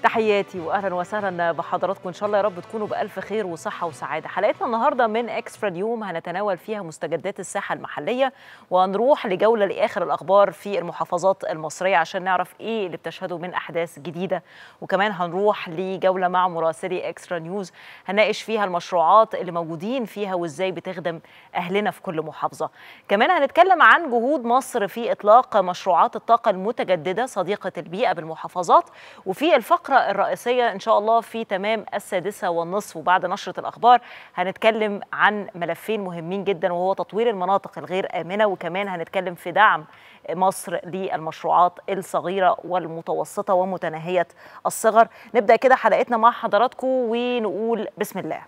تحياتي واهلا وسهلا بحضراتكم ان شاء الله يا رب تكونوا بالف خير وصحه وسعاده حلقتنا النهارده من اكسترا اليوم هنتناول فيها مستجدات الساحه المحليه وهنروح لجوله لاخر الاخبار في المحافظات المصريه عشان نعرف ايه اللي بتشهده من احداث جديده وكمان هنروح لجوله مع مراسلي اكسترا نيوز هنناقش فيها المشروعات اللي موجودين فيها وازاي بتخدم اهلنا في كل محافظه كمان هنتكلم عن جهود مصر في اطلاق مشروعات الطاقه المتجدده صديقه البيئه بالمحافظات وفي الفقره الرئيسيه ان شاء الله في تمام السادسه والنصف وبعد نشره الاخبار هنتكلم عن ملفين مهمين جدا وهو تطوير المناطق الغير امنه وكمان هنتكلم في دعم مصر للمشروعات الصغيره والمتوسطه ومتناهيه الصغر نبدا كده حلقتنا مع حضراتكم ونقول بسم الله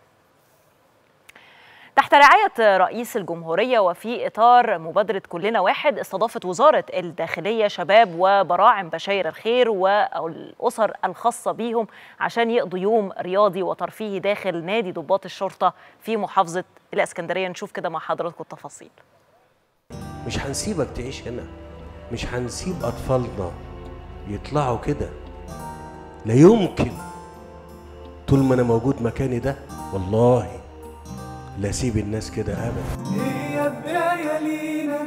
تحت رعاية رئيس الجمهورية وفي إطار مبادرة كلنا واحد استضافت وزارة الداخلية شباب وبراعم بشاير الخير والأسر الخاصة بيهم عشان يقضوا يوم رياضي وترفيهي داخل نادي ضباط الشرطة في محافظة الإسكندرية نشوف كده مع حضراتكم التفاصيل مش هنسيبك تعيش هنا مش هنسيب أطفالنا يطلعوا كده لا يمكن طول ما أنا موجود مكاني ده والله لا سيب الناس كده ابدا هي بداية لينا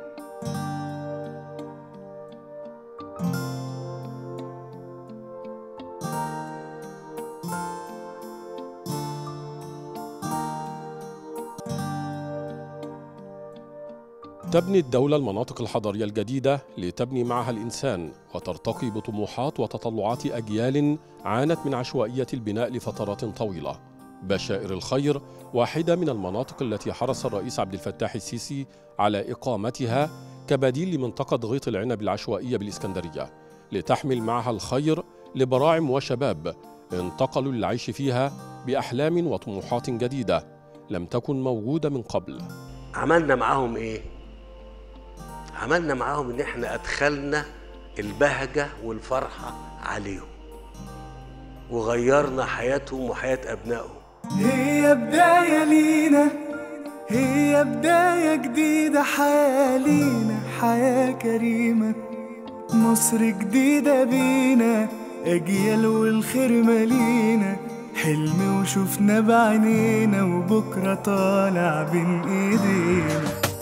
تبني الدولة المناطق الحضرية الجديدة لتبني معها الإنسان وترتقي بطموحات وتطلعات أجيال عانت من عشوائية البناء لفترات طويلة. بشائر الخير واحدة من المناطق التي حرص الرئيس عبد الفتاح السيسي على إقامتها كبديل لمنطقة غيط العنب العشوائية بالإسكندرية لتحمل معها الخير لبراعم وشباب انتقلوا للعيش فيها بأحلام وطموحات جديدة لم تكن موجودة من قبل عملنا معاهم ايه عملنا معاهم ان احنا ادخلنا البهجة والفرحة عليهم وغيرنا حياتهم وحياة أبنائهم هي بداية لينا هي بداية جديدة حياة لينا حياة كريمة مصر جديدة بينا أجيال والخير مالينا حلم وشوفنا بعينينا وبكرة طالع بين ايدينا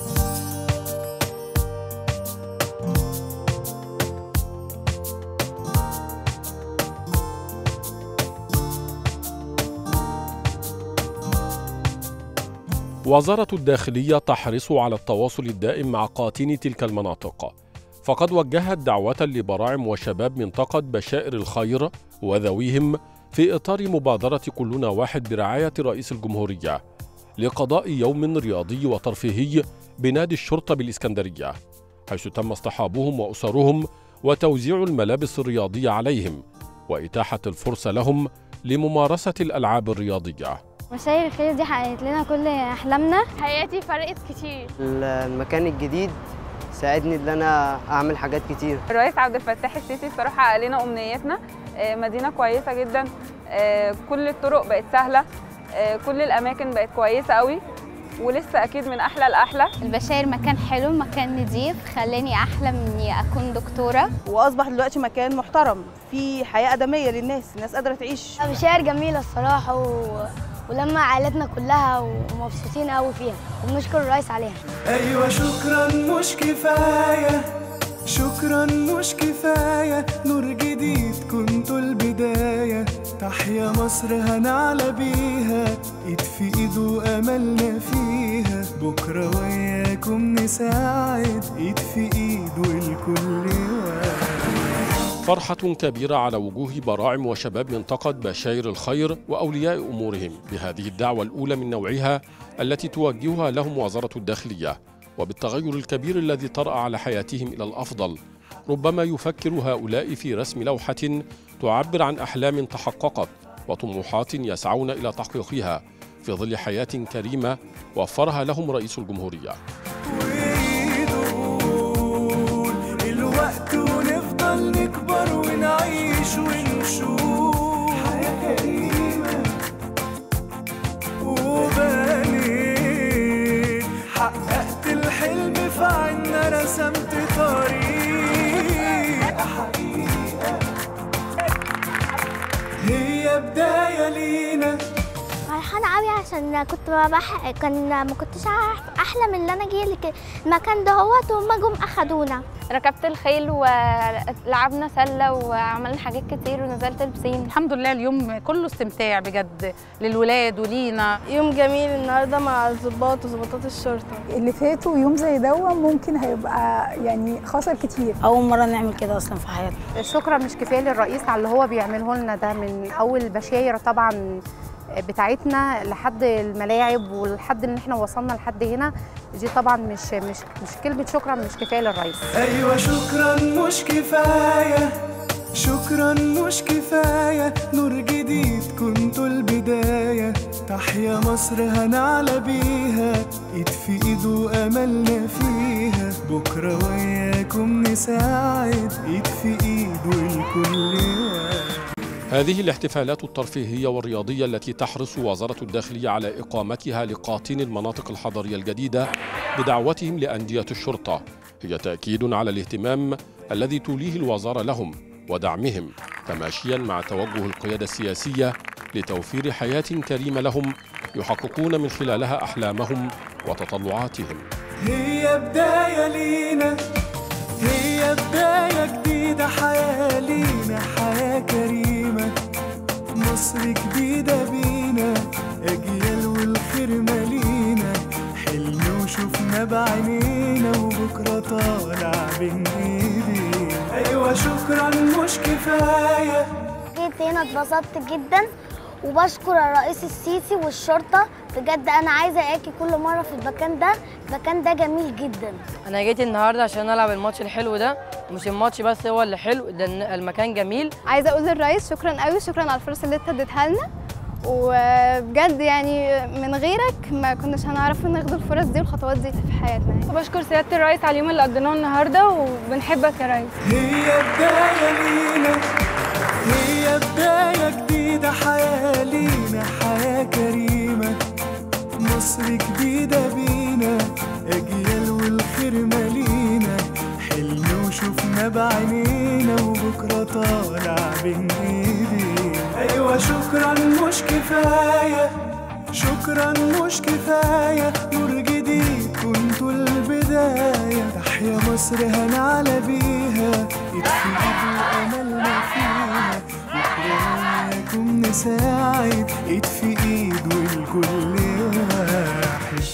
وزارة الداخلية تحرص على التواصل الدائم مع قاطني تلك المناطق فقد وجهت دعوة لبراعم وشباب منطقة بشائر الخير وذويهم في إطار مبادرة كلنا واحد برعاية رئيس الجمهورية لقضاء يوم رياضي وترفيهي بنادي الشرطة بالإسكندرية حيث تم اصطحابهم وأسرهم وتوزيع الملابس الرياضية عليهم وإتاحة الفرصة لهم لممارسة الألعاب الرياضية مشاهير الخير دي حققت لنا كل احلامنا حياتي فرقت كتير المكان الجديد ساعدني ان انا اعمل حاجات كتير الرئيس عبد الفتاح السيسي الصراحه حقق لنا امنياتنا آه، مدينه كويسه جدا آه، كل الطرق بقت سهله آه، كل الاماكن بقت كويسه قوي ولسه اكيد من احلى لاحلى البشاير مكان حلو مكان نضيف خلاني احلم اني اكون دكتوره واصبح دلوقتي مكان محترم في حياه ادميه للناس الناس قادره تعيش بشاير جميله الصراحه و... ولما عائلتنا كلها ومبسوطين قوي فيها وبنشكر الرئيس عليها ايوه شكرا مش كفايه شكرا مش كفايه نور جديد كنتوا البدايه تحيا مصر هنعلى بيها ايد في ايد واملنا فيها بكره وياكم نساعد ايد في ايد والكل واحد فرحة كبيرة على وجوه براعم وشباب منطقة بشاير الخير وأولياء أمورهم بهذه الدعوة الأولى من نوعها التي توجهها لهم وزارة الداخلية وبالتغير الكبير الذي طرأ على حياتهم إلى الأفضل ربما يفكر هؤلاء في رسم لوحة تعبر عن أحلام تحققت وطموحات يسعون إلى تحقيقها في ظل حياة كريمة وفرها لهم رئيس الجمهورية ويدول الوقت ونفضل نكبر ونعيش ونشوف حياة كريمة وبنيت حققت الحلم في عنا رسمت طريق حقيقة فرحانه قوي عشان كنت بح... كان ما كنتش أعرف- احلم ان انا اجي لك المكان دهوت وهم جم اخدونا ركبت الخيل ولعبنا سله وعملنا حاجات كتير ونزلت البسين الحمد لله اليوم كله استمتاع بجد للولاد ولينا يوم جميل النهارده مع الضباط وضباطات الشرطه اللي فاتوا يوم زي ده ممكن هيبقى يعني خسر كتير اول مره نعمل كده اصلا في حياتنا الشكر مش كفايه للرئيس على اللي هو بيعمله لنا ده من اول البشاير طبعا بتاعتنا لحد الملاعب ولحد ان احنا وصلنا لحد هنا دي طبعا مش مش مش كلمه شكرا مش كفايه للرئيس ايوه شكرا مش كفايه شكرا مش كفايه نور جديد كنتوا البدايه تحيا مصر هنعلى بيها ايد في ايد واملنا فيها بكره وياكم نساعد ايد في ايد والكل واحد هذه الاحتفالات الترفيهية والرياضية التي تحرص وزارة الداخلية على إقامتها لقاطين المناطق الحضرية الجديدة بدعوتهم لأندية الشرطة هي تأكيد على الاهتمام الذي توليه الوزارة لهم ودعمهم تماشيا مع توجه القيادة السياسية لتوفير حياة كريمة لهم يحققون من خلالها أحلامهم وتطلعاتهم هي بداية لينا هي بداية جديدة حياة لينا حياة كريمة مصر جديدة بينا أجيال والخير مالينا حلم وشوفنا بعينينا وبكرة طالع بين ايدينا أيوة شكرا مش كفاية جيت هنا اتبسطت جدا وبشكر الرئيس السيسي والشرطه بجد انا عايزه اجي كل مره في المكان ده المكان ده جميل جدا انا جيت النهارده عشان العب الماتش الحلو ده مش الماتش بس هو اللي حلو ده إن المكان جميل عايزه اقول للرئيس شكرا قوي شكرا على الفرصه اللي انت اديتها لنا وبجد يعني من غيرك ما كناش هنعرف ناخد الفرص دي والخطوات دي في حياتنا وبشكر سياده الرئيس على اليوم اللي قضيناه النهارده وبنحبك يا ريس هي بداية لينا هي بداية جديدة حياة لينا حياة كريمة مصر جديدة بينا أجيال والخير مالينا حلم وشوفنا بعينينا وبكرة طالع بين ايدينا أيوة شكرا مش كفاية شكرا مش كفاية نور جديد كنتوا البداية تحيا مصر هنعلى بيها ايد في ايد واملنا فيها بكرة وياكم نساعد ايد في ايد والكل واحد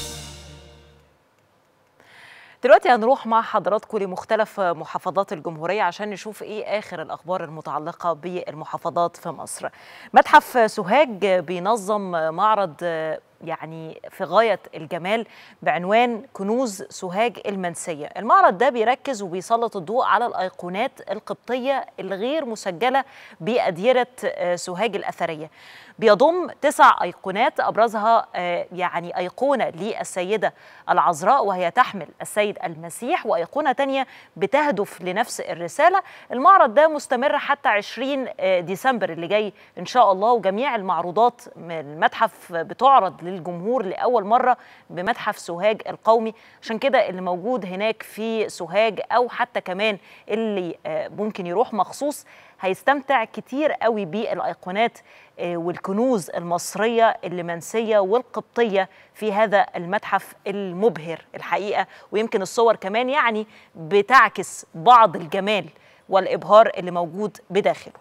دلوقتي هنروح مع حضراتكم لمختلف محافظات الجمهورية عشان نشوف ايه آخر الأخبار المتعلقة بالمحافظات في مصر متحف سوهاج بينظم معرض يعني في غاية الجمال بعنوان كنوز سوهاج المنسية المعرض ده بيركز وبيسلط الضوء على الأيقونات القبطية الغير مسجلة بأديرة سوهاج الأثرية بيضم تسع أيقونات أبرزها يعني أيقونة للسيدة العذراء وهي تحمل السيد المسيح وأيقونة تانية بتهدف لنفس الرسالة المعرض ده مستمر حتى 20 ديسمبر اللي جاي إن شاء الله وجميع المعروضات من المتحف بتعرض للجمهور لأول مرة بمتحف سوهاج القومي عشان كده اللي موجود هناك في سوهاج أو حتى كمان اللي ممكن يروح مخصوص هيستمتع كتير قوي بالأيقونات والكنوز المصرية اللي منسية والقبطية في هذا المتحف المبهر الحقيقة ويمكن الصور كمان يعني بتعكس بعض الجمال والإبهار اللي موجود بداخله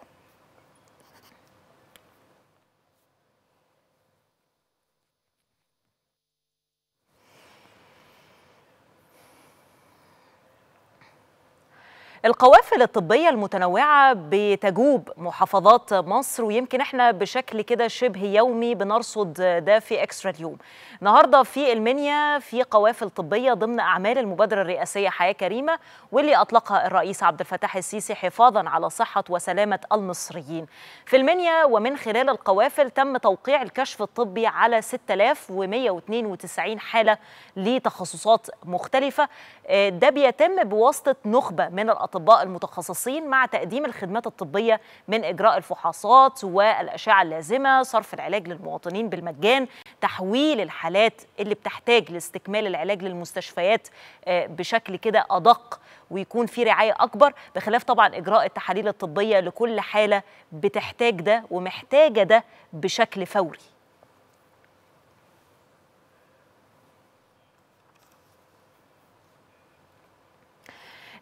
القوافل الطبية المتنوعة بتجوب محافظات مصر ويمكن احنا بشكل كده شبه يومي بنرصد ده في اكسترا اليوم. النهارده في المنيا في قوافل طبية ضمن أعمال المبادرة الرئاسية حياة كريمة واللي أطلقها الرئيس عبد الفتاح السيسي حفاظا على صحة وسلامة المصريين. في المنيا ومن خلال القوافل تم توقيع الكشف الطبي على 6192 حالة لتخصصات مختلفة ده بيتم بواسطة نخبة من الأطباء المتخصصين مع تقديم الخدمات الطبية من إجراء الفحوصات والأشعة اللازمة صرف العلاج للمواطنين بالمجان تحويل الحالات اللي بتحتاج لاستكمال العلاج للمستشفيات بشكل كده أدق ويكون في رعاية أكبر بخلاف طبعا إجراء التحاليل الطبية لكل حالة بتحتاج ده ومحتاجة ده بشكل فوري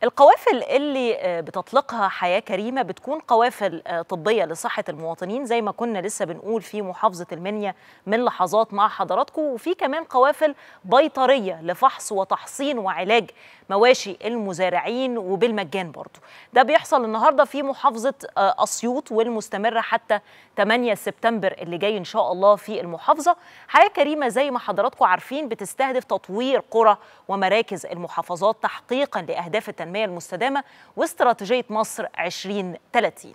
القوافل اللي آه، بتطلقها حياة كريمة بتكون قوافل آه، طبية لصحة المواطنين زي ما كنا لسه بنقول في محافظة المنيا من لحظات مع حضراتكم وفي كمان قوافل بيطرية لفحص وتحصين وعلاج مواشي المزارعين وبالمجان برضو ده بيحصل النهاردة في محافظة آه، أسيوط والمستمرة حتى 8 سبتمبر اللي جاي إن شاء الله في المحافظة حياة كريمة زي ما حضراتكم عارفين بتستهدف تطوير قرى ومراكز المحافظات تحقيقا لأهداف التنمية المستدامة واستراتيجية مصر 2030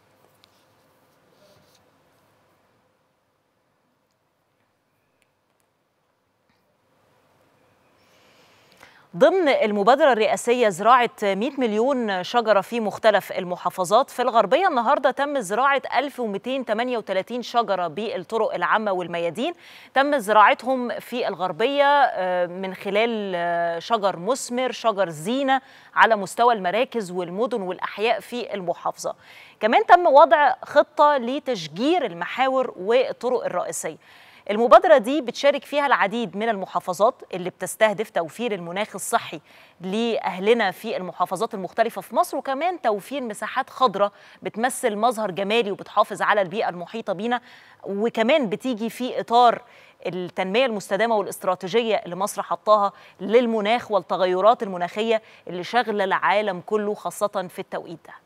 ضمن المبادرة الرئاسية زراعة 100 مليون شجرة في مختلف المحافظات في الغربية النهاردة تم زراعة 1238 شجرة بالطرق العامة والميادين تم زراعتهم في الغربية آه، من خلال آه، شجر مثمر شجر زينة على مستوى المراكز والمدن والأحياء في المحافظة كمان تم وضع خطة لتشجير المحاور والطرق الرئيسية المبادرة دي بتشارك فيها العديد من المحافظات اللي بتستهدف توفير المناخ الصحي لأهلنا في المحافظات المختلفة في مصر وكمان توفير مساحات خضراء بتمثل مظهر جمالي وبتحافظ على البيئة المحيطة بينا وكمان بتيجي في إطار التنمية المستدامة والاستراتيجية اللي مصر حطاها للمناخ والتغيرات المناخية اللي شاغلة العالم كله خاصة في التوقيت ده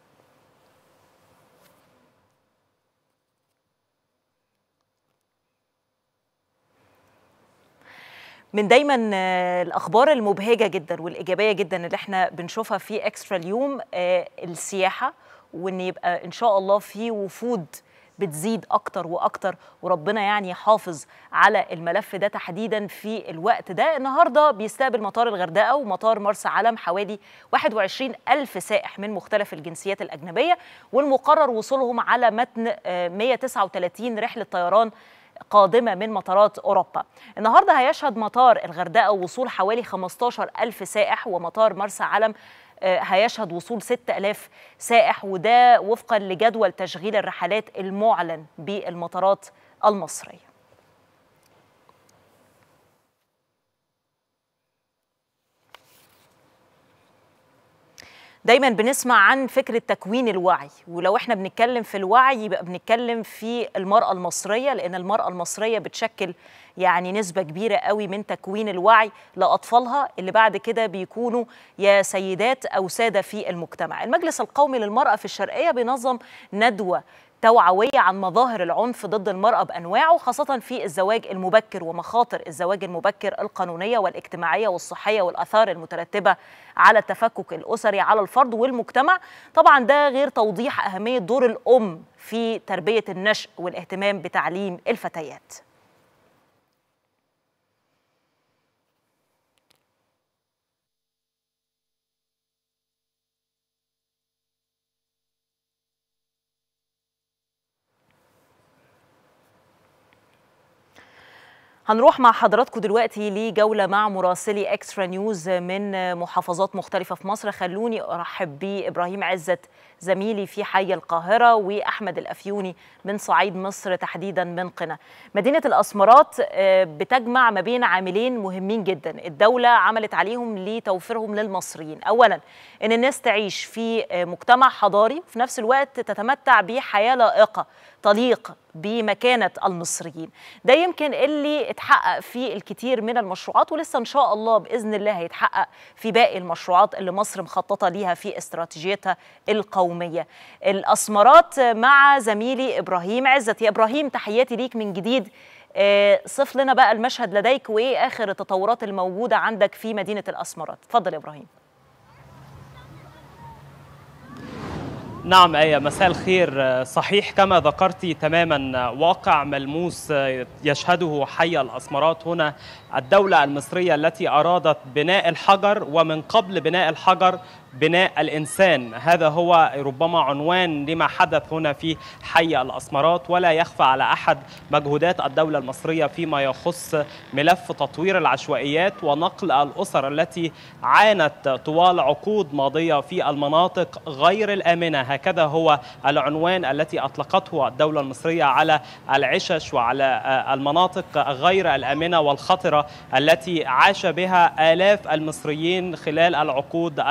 من دايما آه، الاخبار المبهجه جدا والايجابيه جدا اللي احنا بنشوفها في اكسترا اليوم آه، السياحه وان يبقى ان شاء الله في وفود بتزيد اكتر واكتر وربنا يعني يحافظ على الملف ده تحديدا في الوقت ده النهارده بيستقبل مطار الغردقه ومطار مرسى علم حوالي 21 الف سائح من مختلف الجنسيات الاجنبيه والمقرر وصولهم على متن آه، 139 رحله طيران قادمة من مطارات أوروبا النهاردة هيشهد مطار الغردقة وصول حوالي 15 ألف سائح ومطار مرسى علم آه، هيشهد وصول 6000 سائح وده وفقا لجدول تشغيل الرحلات المعلن بالمطارات المصريه دايما بنسمع عن فكرة تكوين الوعي ولو احنا بنتكلم في الوعي يبقى بنتكلم في المرأة المصرية لأن المرأة المصرية بتشكل يعني نسبة كبيرة قوي من تكوين الوعي لأطفالها اللي بعد كده بيكونوا يا سيدات أو سادة في المجتمع المجلس القومي للمرأة في الشرقية بينظم ندوة توعوية عن مظاهر العنف ضد المرأة بأنواعه خاصة في الزواج المبكر ومخاطر الزواج المبكر القانونية والاجتماعية والصحية والآثار المترتبة على التفكك الأسري على الفرد والمجتمع طبعا ده غير توضيح أهمية دور الأم في تربية النشء والاهتمام بتعليم الفتيات هنروح مع حضراتكم دلوقتي لجولة مع مراسلي اكسترا نيوز من محافظات مختلفة في مصر خلوني أرحب بإبراهيم عزت زميلي في حي القاهرة وأحمد الأفيوني من صعيد مصر تحديدا من قنا مدينة الأسمرات آه، بتجمع ما بين عاملين مهمين جدا الدولة عملت عليهم لتوفيرهم للمصريين أولا أن الناس تعيش في آه، مجتمع حضاري وفي نفس الوقت تتمتع بحياة لائقة تليق بمكانة المصريين ده يمكن اللي اتحقق في الكثير من المشروعات ولسه إن شاء الله بإذن الله هيتحقق في باقي المشروعات اللي مصر مخططة ليها في استراتيجيتها القومية الأسمرات مع زميلي إبراهيم عزت يا إبراهيم تحياتي ليك من جديد آه، صف لنا بقى المشهد لديك وإيه آخر التطورات الموجودة عندك في مدينة الأسمرات اتفضل يا إبراهيم نعم آية مساء الخير صحيح كما ذكرت تماما واقع ملموس يشهده حي الأسمرات هنا الدولة المصرية التي أرادت بناء الحجر ومن قبل بناء الحجر بناء الإنسان هذا هو ربما عنوان لما حدث هنا في حي الأسمرات ولا يخفى على أحد مجهودات الدولة المصرية فيما يخص ملف تطوير العشوائيات ونقل الأسر التي عانت طوال عقود ماضية في المناطق غير الآمنة هكذا هو العنوان التي أطلقته الدولة المصرية على العشش وعلى المناطق غير الآمنة والخطرة التي عاش بها آلاف المصريين خلال العقود الماضية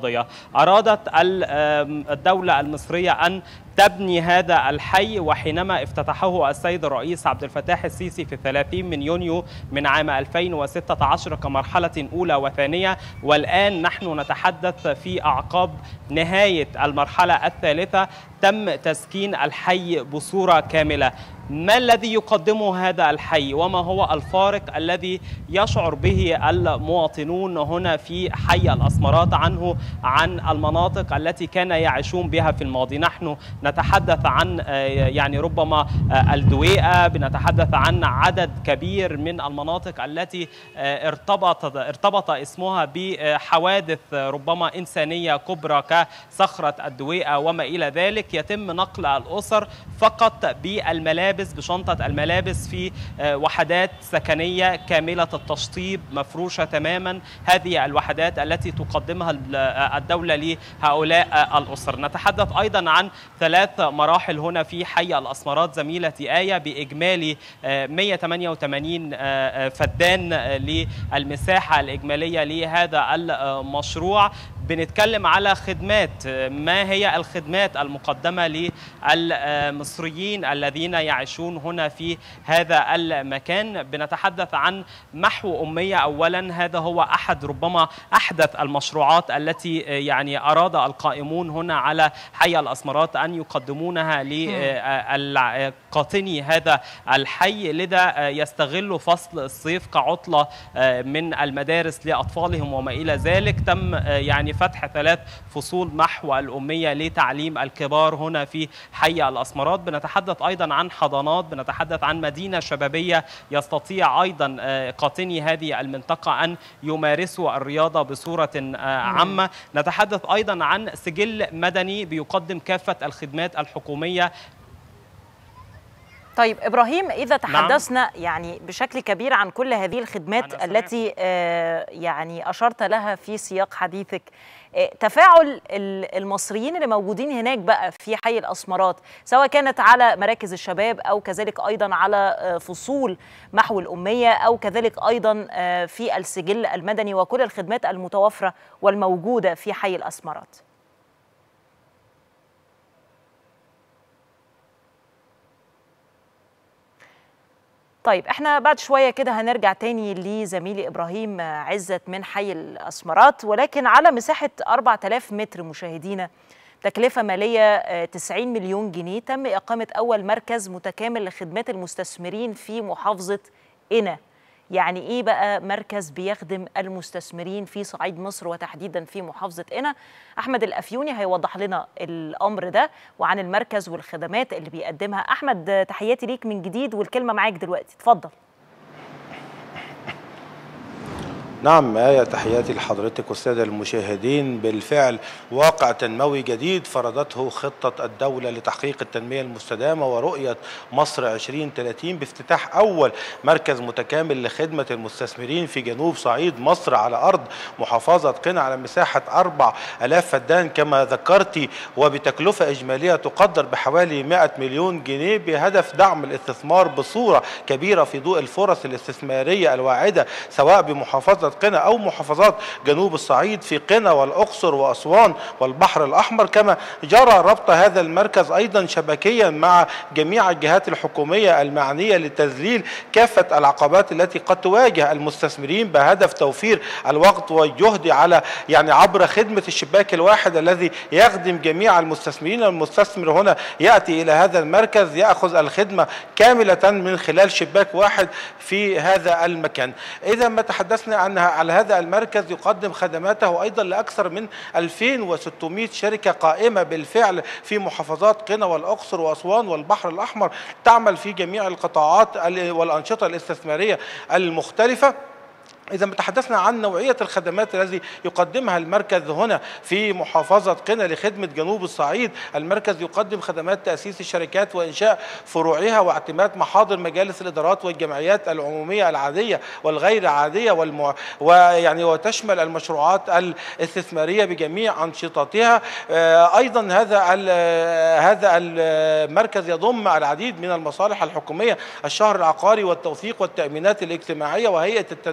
الماضية أرادت ال- آم، الدولة المصرية أن تبني هذا الحي وحينما افتتحه السيد الرئيس عبد الفتاح السيسي في 30 من يونيو من عام 2016 كمرحلة أولى وثانية والآن نحن نتحدث في أعقاب نهاية المرحلة الثالثة تم تسكين الحي بصورة كاملة ما الذي يقدمه هذا الحي وما هو الفارق الذي يشعر به المواطنون هنا في حي الأسمرات عنه عن المناطق التي كان يعيشون بها في الماضي نحن نتحدث عن آه، يعني ربما آه، الدويقة بنتحدث عن عدد كبير من المناطق التي آه، ارتبط ارتبط اسمها بحوادث آه، ربما إنسانية كبرى كصخرة الدويقة وما إلى ذلك يتم نقل الأسر فقط بالملابس بشنطة الملابس في آه، وحدات سكنية كاملة التشطيب مفروشة تماما هذه الوحدات التي تقدمها ال- آه، الدولة لهؤلاء آه، الأسر نتحدث أيضا عن ثلاث مراحل هنا في حي الأسمرات زميلتي آية بإجمالي آه، 188 آه، آه، فدان آه، للمساحة الإجمالية لهذا المشروع بنتكلم على خدمات ما هي الخدمات المقدمة للمصريين الذين يعيشون هنا في هذا المكان بنتحدث عن محو أمية أولا هذا هو أحد ربما أحدث المشروعات التي يعني أراد القائمون هنا على حي الأسمرات أن يقدمونها لقاطني هذا الحي لذا يستغل فصل الصيف كعطلة من المدارس لأطفالهم وما إلى ذلك تم يعني فتح ثلاث فصول محو الأمية لتعليم الكبار هنا في حي الأسمرات بنتحدث أيضا عن حضانات بنتحدث عن مدينة شبابية يستطيع أيضا آه، قاطني هذه المنطقة أن يمارسوا الرياضة بصورة آه، عامة نتحدث أيضا عن سجل مدني بيقدم كافة الخدمات الحكومية طيب ابراهيم اذا نعم. تحدثنا يعني بشكل كبير عن كل هذه الخدمات التي آه، يعني اشرت لها في سياق حديثك آه، تفاعل ال- المصريين اللي موجودين هناك بقى في حي الاسمرات سواء كانت على مراكز الشباب او كذلك ايضا على آه، فصول محو الاميه او كذلك ايضا آه، في السجل المدني وكل الخدمات المتوفره والموجوده في حي الاسمرات طيب احنا بعد شويه كده هنرجع تاني لزميلي ابراهيم عزت من حي الاسمرات ولكن على مساحه 4000 متر مشاهدينا تكلفه ماليه آه، 90 مليون جنيه تم اقامه اول مركز متكامل لخدمات المستثمرين في محافظه قنا يعني ايه بقى مركز بيخدم المستثمرين في صعيد مصر وتحديدا في محافظه قنا احمد الافيوني هيوضح لنا الامر ده وعن المركز والخدمات اللي بيقدمها احمد آه، تحياتي ليك من جديد والكلمه معاك دلوقتي اتفضل نعم آية تحياتي لحضرتك والسادة المشاهدين بالفعل واقع تنموي جديد فرضته خطة الدولة لتحقيق التنمية المستدامة ورؤية مصر 2030 بافتتاح أول مركز متكامل لخدمة المستثمرين في جنوب صعيد مصر على أرض محافظة قنا على مساحة 4000 فدان كما ذكرتي وبتكلفة إجمالية تقدر بحوالي 100 مليون جنيه بهدف دعم الاستثمار بصورة كبيرة في ضوء الفرص الاستثمارية الواعدة سواء بمحافظة قنا أو محافظات جنوب الصعيد في قنا والأقصر وأسوان والبحر الأحمر كما جرى ربط هذا المركز أيضا شبكيا مع جميع الجهات الحكومية المعنية لتذليل كافة العقبات التي قد تواجه المستثمرين بهدف توفير الوقت والجهد على يعني عبر خدمة الشباك الواحد الذي يخدم جميع المستثمرين المستثمر هنا يأتي إلى هذا المركز يأخذ الخدمة كاملة من خلال شباك واحد في هذا المكان إذا ما تحدثنا عن على هذا المركز يقدم خدماته أيضا لأكثر من 2600 شركة قائمة بالفعل في محافظات قنا والأقصر وأسوان والبحر الأحمر تعمل في جميع القطاعات ال- والأنشطة الاستثمارية المختلفة إذا ما تحدثنا عن نوعية الخدمات التي يقدمها المركز هنا في محافظة قنا لخدمة جنوب الصعيد، المركز يقدم خدمات تأسيس الشركات وإنشاء فروعها واعتماد محاضر مجالس الإدارات والجمعيات العمومية العادية والغير عادية والمع... ويعني وتشمل المشروعات الاستثمارية بجميع أنشطتها، آه، أيضا هذا ال... هذا المركز يضم العديد من المصالح الحكومية، الشهر العقاري والتوثيق والتأمينات الاجتماعية وهيئة التنمية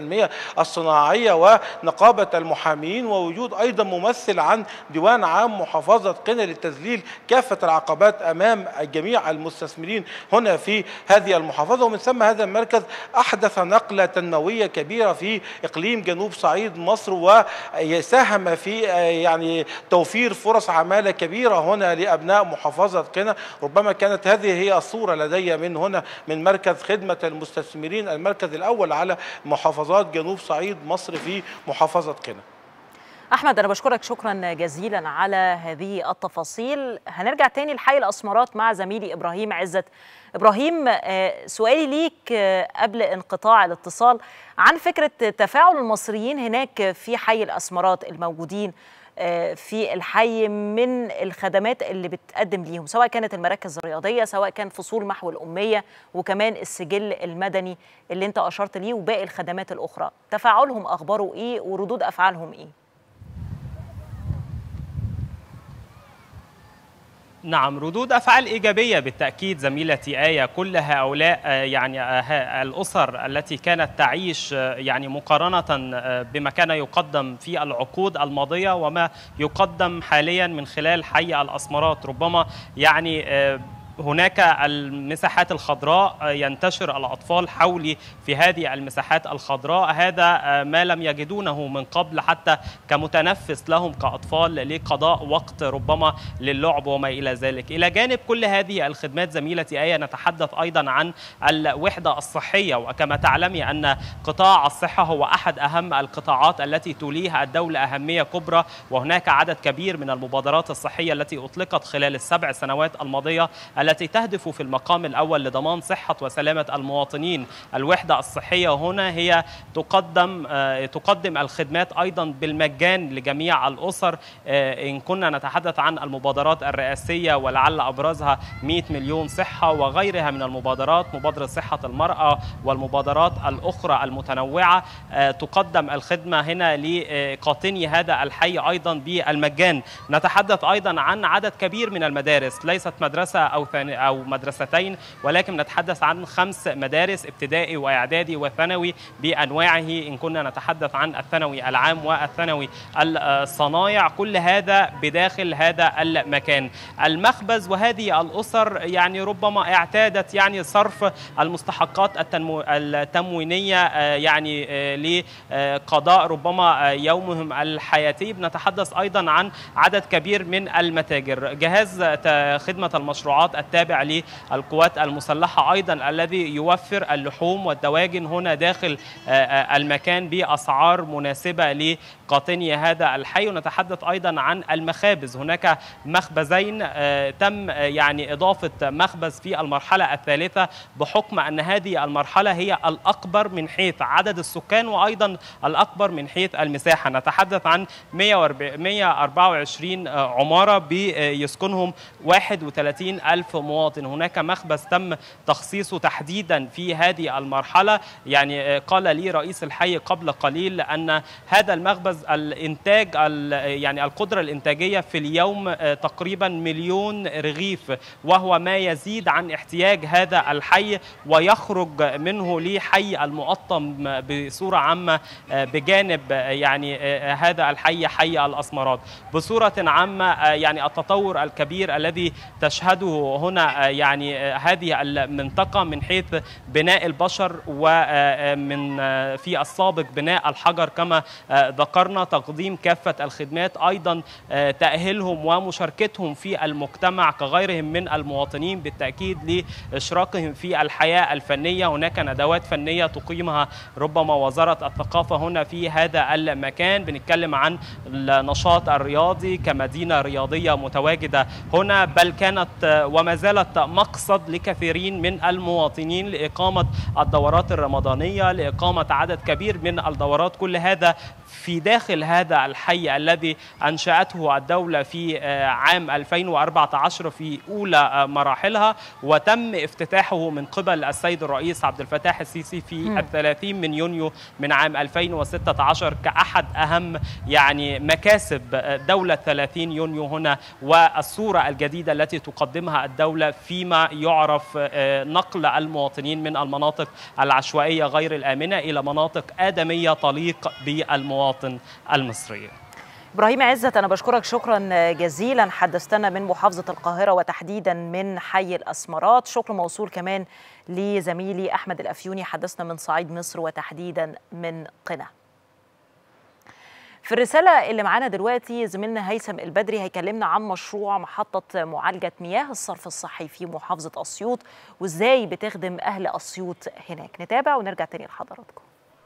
الصناعية ونقابة المحامين ووجود أيضا ممثل عن ديوان عام محافظة قنا للتذليل كافة العقبات أمام جميع المستثمرين هنا في هذه المحافظة ومن ثم هذا المركز أحدث نقلة تنموية كبيرة في إقليم جنوب صعيد مصر وساهم في يعني توفير فرص عمالة كبيرة هنا لأبناء محافظة قنا ربما كانت هذه هي الصورة لدي من هنا من مركز خدمة المستثمرين المركز الأول على محافظات جنوب صعيد مصر في محافظة قنا احمد انا بشكرك شكرا جزيلا على هذه التفاصيل هنرجع تاني لحي الاسمرات مع زميلي ابراهيم عزت ابراهيم سؤالي ليك قبل انقطاع الاتصال عن فكره تفاعل المصريين هناك في حي الاسمرات الموجودين في الحي من الخدمات اللي بتقدم ليهم سواء كانت المراكز الرياضيه سواء كان فصول محو الاميه وكمان السجل المدني اللي انت اشرت ليه وباقي الخدمات الاخرى تفاعلهم اخباره ايه وردود افعالهم ايه نعم ردود افعال ايجابيه بالتاكيد زميلتي ايه كل هؤلاء يعني الاسر التي كانت تعيش يعني مقارنه بما كان يقدم في العقود الماضيه وما يقدم حاليا من خلال حي الاسمرات ربما يعني هناك المساحات الخضراء ينتشر الأطفال حولي في هذه المساحات الخضراء هذا ما لم يجدونه من قبل حتى كمتنفس لهم كأطفال لقضاء وقت ربما للعب وما إلى ذلك إلى جانب كل هذه الخدمات زميلتي آية نتحدث أيضا عن الوحدة الصحية وكما تعلمي أن قطاع الصحة هو أحد أهم القطاعات التي توليها الدولة أهمية كبرى وهناك عدد كبير من المبادرات الصحية التي أطلقت خلال السبع سنوات الماضية التي تهدف في المقام الأول لضمان صحة وسلامة المواطنين الوحدة الصحية هنا هي تقدم تقدم الخدمات أيضا بالمجان لجميع الأسر إن كنا نتحدث عن المبادرات الرئاسية ولعل أبرزها 100 مليون صحة وغيرها من المبادرات مبادرة صحة المرأة والمبادرات الأخرى المتنوعة تقدم الخدمة هنا لقاطني هذا الحي أيضا بالمجان نتحدث أيضا عن عدد كبير من المدارس ليست مدرسة أو أو مدرستين ولكن نتحدث عن خمس مدارس ابتدائي وإعدادي وثانوي بأنواعه إن كنا نتحدث عن الثانوي العام والثانوي الصنايع كل هذا بداخل هذا المكان المخبز وهذه الأسر يعني ربما اعتادت يعني صرف المستحقات التنمو التموينية يعني لقضاء ربما يومهم الحياتي بنتحدث أيضا عن عدد كبير من المتاجر جهاز خدمة المشروعات التابع للقوات المسلحة أيضا الذي يوفر اللحوم والدواجن هنا داخل المكان بأسعار مناسبة لقاطني هذا الحي ونتحدث أيضا عن المخابز هناك مخبزين تم يعني إضافة مخبز في المرحلة الثالثة بحكم أن هذه المرحلة هي الأكبر من حيث عدد السكان وأيضا الأكبر من حيث المساحة نتحدث عن 124 عمارة بيسكنهم 31 ألف مواطن هناك مخبز تم تخصيصه تحديدا في هذه المرحلة يعني قال لي رئيس الحي قبل قليل أن هذا المخبز الإنتاج يعني القدرة الإنتاجية في اليوم تقريبا مليون رغيف وهو ما يزيد عن احتياج هذا الحي ويخرج منه لحي المقطم بصورة عامة بجانب يعني هذا الحي حي الأسمرات بصورة عامة يعني التطور الكبير الذي تشهده هنا يعني هذه المنطقة من حيث بناء البشر ومن في السابق بناء الحجر كما ذكرنا تقديم كافة الخدمات أيضا تأهيلهم ومشاركتهم في المجتمع كغيرهم من المواطنين بالتأكيد لإشراقهم في الحياة الفنية هناك ندوات فنية تقيمها ربما وزارة الثقافة هنا في هذا المكان بنتكلم عن النشاط الرياضي كمدينة رياضية متواجدة هنا بل كانت وما زالت مقصد لكثيرين من المواطنين لإقامة الدورات الرمضانية لإقامة عدد كبير من الدورات كل هذا في داخل داخل هذا الحي الذي أنشأته الدولة في عام 2014 في أولى مراحلها وتم افتتاحه من قبل السيد الرئيس عبد الفتاح السيسي في الثلاثين من يونيو من عام 2016 كأحد أهم يعني مكاسب دولة 30 يونيو هنا والصورة الجديدة التي تقدمها الدولة فيما يعرف نقل المواطنين من المناطق العشوائية غير الآمنة إلى مناطق آدمية تليق بالمواطن المصري ابراهيم عزت انا بشكرك شكرا جزيلا حدثتنا من محافظه القاهره وتحديدا من حي الاسمرات شكر موصول كمان لزميلي احمد الافيوني حدثنا من صعيد مصر وتحديدا من قنا في الرسالة اللي معانا دلوقتي زميلنا هيثم البدري هيكلمنا عن مشروع محطة معالجة مياه الصرف الصحي في محافظة أسيوط وإزاي بتخدم أهل أسيوط هناك نتابع ونرجع تاني لحضراتكم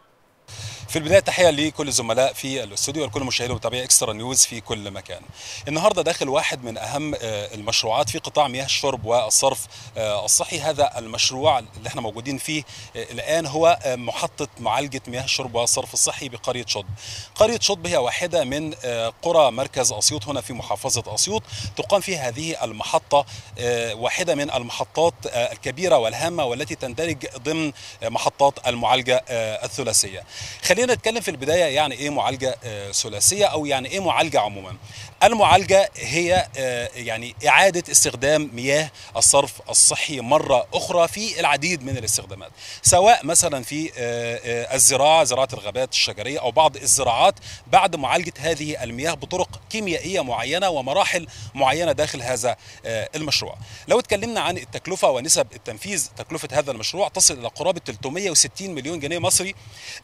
في البدايه تحيه لكل الزملاء في الاستوديو ولكل مشاهدي ومتابعي اكسترا نيوز في كل مكان. النهارده داخل واحد من اهم المشروعات في قطاع مياه الشرب والصرف الصحي، هذا المشروع اللي احنا موجودين فيه الان هو محطه معالجه مياه الشرب والصرف الصحي بقريه شطب. قريه شطب هي واحده من قرى مركز اسيوط هنا في محافظه اسيوط، تقام فيها هذه المحطه واحده من المحطات الكبيره والهامه والتي تندرج ضمن محطات المعالجه الثلاثيه. خلينا نتكلم في البدايه يعني ايه معالجه ثلاثيه او يعني ايه معالجه عموما المعالجه هي يعني اعاده استخدام مياه الصرف الصحي مره اخرى في العديد من الاستخدامات سواء مثلا في الزراعه زراعه الغابات الشجريه او بعض الزراعات بعد معالجه هذه المياه بطرق كيميائيه معينه ومراحل معينه داخل هذا المشروع لو اتكلمنا عن التكلفه ونسب التنفيذ تكلفه هذا المشروع تصل الى قرابه 360 مليون جنيه مصري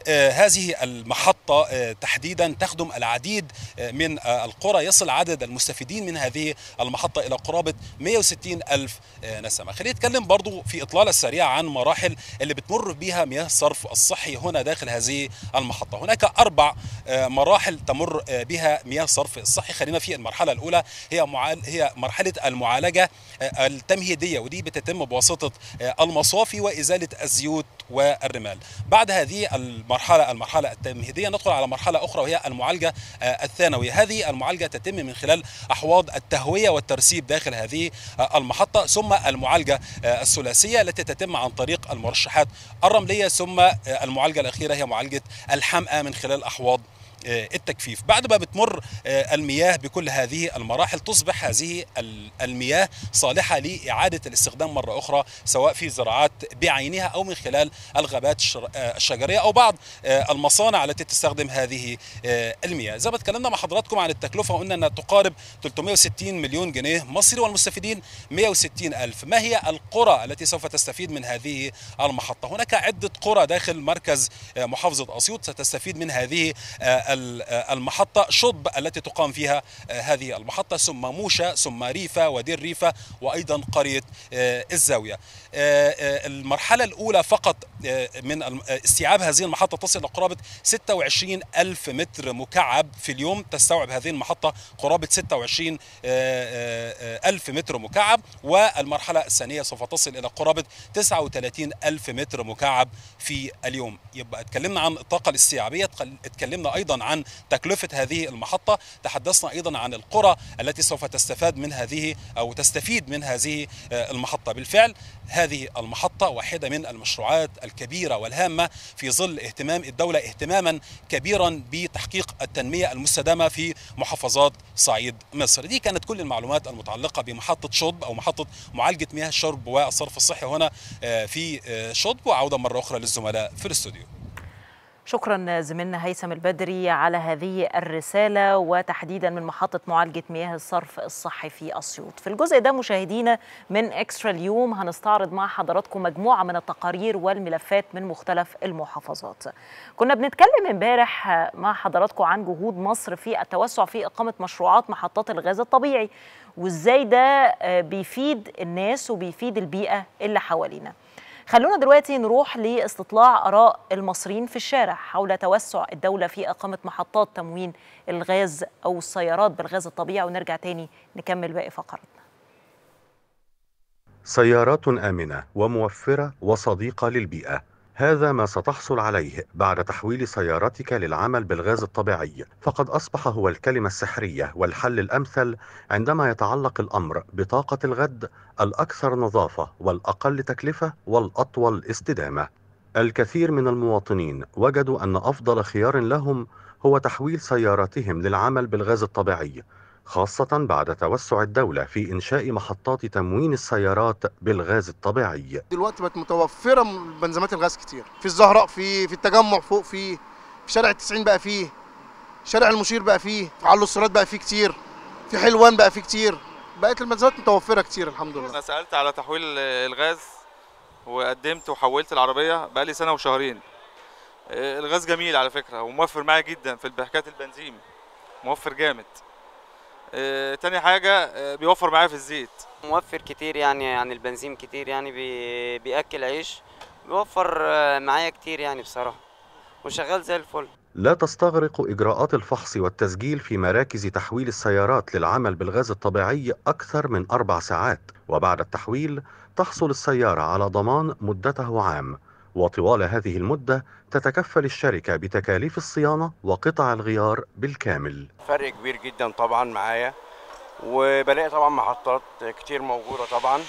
هذه المحطة تحديدا تخدم العديد من القرى يصل عدد المستفيدين من هذه المحطة إلى قرابة 160 ألف نسمة خلينا نتكلم برضو في إطلالة سريعة عن مراحل اللي بتمر بها مياه الصرف الصحي هنا داخل هذه المحطة هناك أربع مراحل تمر بها مياه الصرف الصحي خلينا في المرحلة الأولى هي معال هي مرحلة المعالجة التمهيدية ودي بتتم بواسطة المصافي وإزالة الزيوت والرمال بعد هذه المرحلة المرحلة التمهيدية ندخل على مرحلة أخرى وهي المعالجة الثانوية هذه المعالجة تتم من خلال أحواض التهوية والترسيب داخل هذه المحطة ثم المعالجة الثلاثية التي تتم عن طريق المرشحات الرملية ثم المعالجة الأخيرة هي معالجة الحمأة من خلال أحواض التجفيف بعد ما بتمر المياه بكل هذه المراحل تصبح هذه المياه صالحة لإعادة الاستخدام مرة أخرى سواء في زراعات بعينها أو من خلال الغابات الشجرية أو بعض المصانع التي تستخدم هذه المياه زي ما اتكلمنا مع حضراتكم عن التكلفة وقلنا أنها تقارب 360 مليون جنيه مصري والمستفيدين 160 ألف ما هي القرى التي سوف تستفيد من هذه المحطة هناك عدة قرى داخل مركز محافظة أسيوط ستستفيد من هذه المحطة شطب التي تقام فيها هذه المحطة ثم موشة ثم ريفة ودير ريفة وأيضا قرية الزاوية المرحلة الأولى فقط من استيعاب هذه المحطة تصل إلى قرابة 26 ألف متر مكعب في اليوم تستوعب هذه المحطة قرابة 26 ألف متر مكعب والمرحلة الثانية سوف تصل إلى قرابة 39 ألف متر مكعب في اليوم يبقى اتكلمنا عن الطاقة الاستيعابية اتكلمنا أيضا عن تكلفة هذه المحطة تحدثنا أيضا عن القرى التي سوف تستفاد من هذه أو تستفيد من هذه المحطة بالفعل هذه المحطة واحدة من المشروعات الكبيرة والهامة في ظل اهتمام الدولة اهتماما كبيرا بتحقيق التنمية المستدامة في محافظات صعيد مصر دي كانت كل المعلومات المتعلقة بمحطة شطب أو محطة معالجة مياه الشرب والصرف الصحي هنا في شطب وعودة مرة أخرى للزملاء في الاستوديو شكرا زميلنا هيثم البدري على هذه الرسالة وتحديدا من محطة معالجة مياه الصرف الصحي في أسيوط في الجزء ده مشاهدينا من إكسترا اليوم هنستعرض مع حضراتكم مجموعة من التقارير والملفات من مختلف المحافظات كنا بنتكلم امبارح مع حضراتكم عن جهود مصر في التوسع في إقامة مشروعات محطات الغاز الطبيعي وإزاي ده بيفيد الناس وبيفيد البيئة اللي حوالينا خلونا دلوقتي نروح لاستطلاع آراء المصريين في الشارع حول توسع الدولة في إقامة محطات تموين الغاز أو السيارات بالغاز الطبيعي ونرجع تاني نكمل باقي فقرتنا سيارات آمنة وموفرة وصديقة للبيئة هذا ما ستحصل عليه بعد تحويل سيارتك للعمل بالغاز الطبيعي فقد أصبح هو الكلمة السحرية والحل الأمثل عندما يتعلق الأمر بطاقة الغد الأكثر نظافة والأقل تكلفة والأطول استدامة الكثير من المواطنين وجدوا أن أفضل خيار لهم هو تحويل سياراتهم للعمل بالغاز الطبيعي خاصة بعد توسع الدولة في إنشاء محطات تموين السيارات بالغاز الطبيعي دلوقتي بقت متوفره بنزيمات الغاز كتير في الزهراء في في التجمع فوق في في شارع التسعين بقى فيه شارع المشير بقى فيه في علو الصراط بقى فيه كتير في حلوان بقى فيه كتير بقت المنزلات متوفره كتير الحمد لله انا سالت على تحويل الغاز وقدمت وحولت العربيه بقالي سنه وشهرين آه، الغاز جميل على فكره وموفر معايا جدا في البهكات البنزين موفر جامد آه، تاني حاجه آه، بيوفر معايا في الزيت موفر كتير يعني يعني البنزين كتير يعني بي بياكل عيش بيوفر آه، معايا كتير يعني بصراحه وشغال زي الفل لا تستغرق إجراءات الفحص والتسجيل في مراكز تحويل السيارات للعمل بالغاز الطبيعي أكثر من أربع ساعات وبعد التحويل تحصل السيارة على ضمان مدته عام وطوال هذه المدة تتكفل الشركة بتكاليف الصيانة وقطع الغيار بالكامل فرق كبير جدا طبعا معايا وبلاقي طبعا محطات كتير موجوده طبعا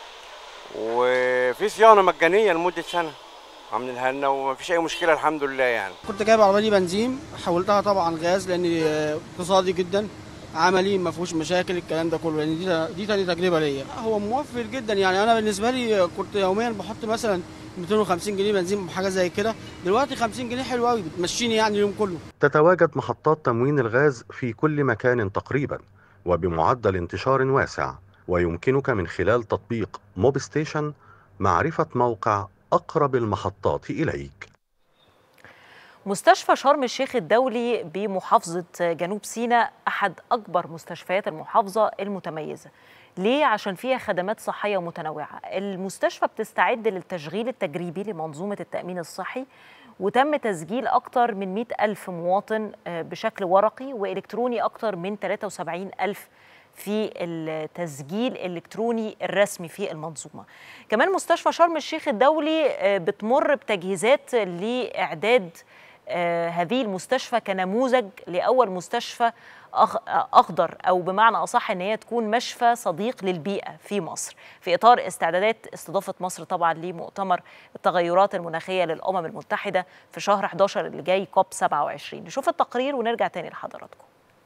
وفي صيانه مجانيه لمده سنه عاملينها لنا ومفيش اي مشكله الحمد لله يعني كنت جايب عربيه دي بنزين حولتها طبعا غاز لان اقتصادي جدا عملي ما فيهوش مشاكل الكلام ده كله لان دي دي تاني تجربه ليا هو موفر جدا يعني انا بالنسبه لي كنت يوميا بحط مثلا 250 جنيه بنزين حاجه زي كده دلوقتي 50 جنيه حلو قوي بتمشيني يعني اليوم كله تتواجد محطات تموين الغاز في كل مكان تقريبا وبمعدل انتشار واسع ويمكنك من خلال تطبيق موب ستيشن معرفة موقع أقرب المحطات إليك مستشفى شرم الشيخ الدولي بمحافظة جنوب سيناء أحد أكبر مستشفيات المحافظة المتميزة ليه؟ عشان فيها خدمات صحية متنوعة المستشفى بتستعد للتشغيل التجريبي لمنظومة التأمين الصحي وتم تسجيل أكثر من 100 ألف مواطن بشكل ورقي وإلكتروني أكثر من 73 ألف في التسجيل الإلكتروني الرسمي في المنظومة كمان مستشفى شرم الشيخ الدولي بتمر بتجهيزات لإعداد هذه المستشفى كنموذج لأول مستشفى أخضر أو بمعنى أصح أن هي تكون مشفى صديق للبيئة في مصر في إطار استعدادات استضافة مصر طبعا لمؤتمر التغيرات المناخية للأمم المتحدة في شهر 11 اللي جاي كوب 27 نشوف التقرير ونرجع تاني لحضراتكم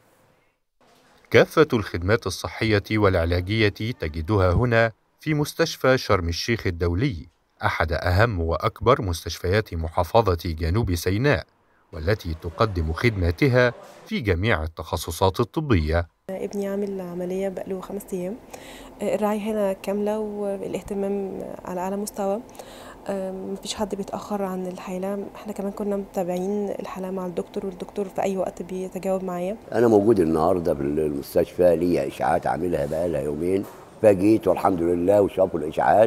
كافة الخدمات الصحية والعلاجية تجدها هنا في مستشفى شرم الشيخ الدولي أحد أهم وأكبر مستشفيات محافظة جنوب سيناء والتي تقدم خدماتها في جميع التخصصات الطبية ابني عامل عملية بقاله خمس أيام الرعاية هنا كاملة والاهتمام على أعلى مستوى مفيش حد بيتأخر عن الحالة احنا كمان كنا متابعين الحالة مع الدكتور والدكتور في أي وقت بيتجاوب معايا أنا موجود النهاردة بالمستشفى ليا إشاعات عاملها بقالها يومين فجيت والحمد لله وشافوا الإشاعات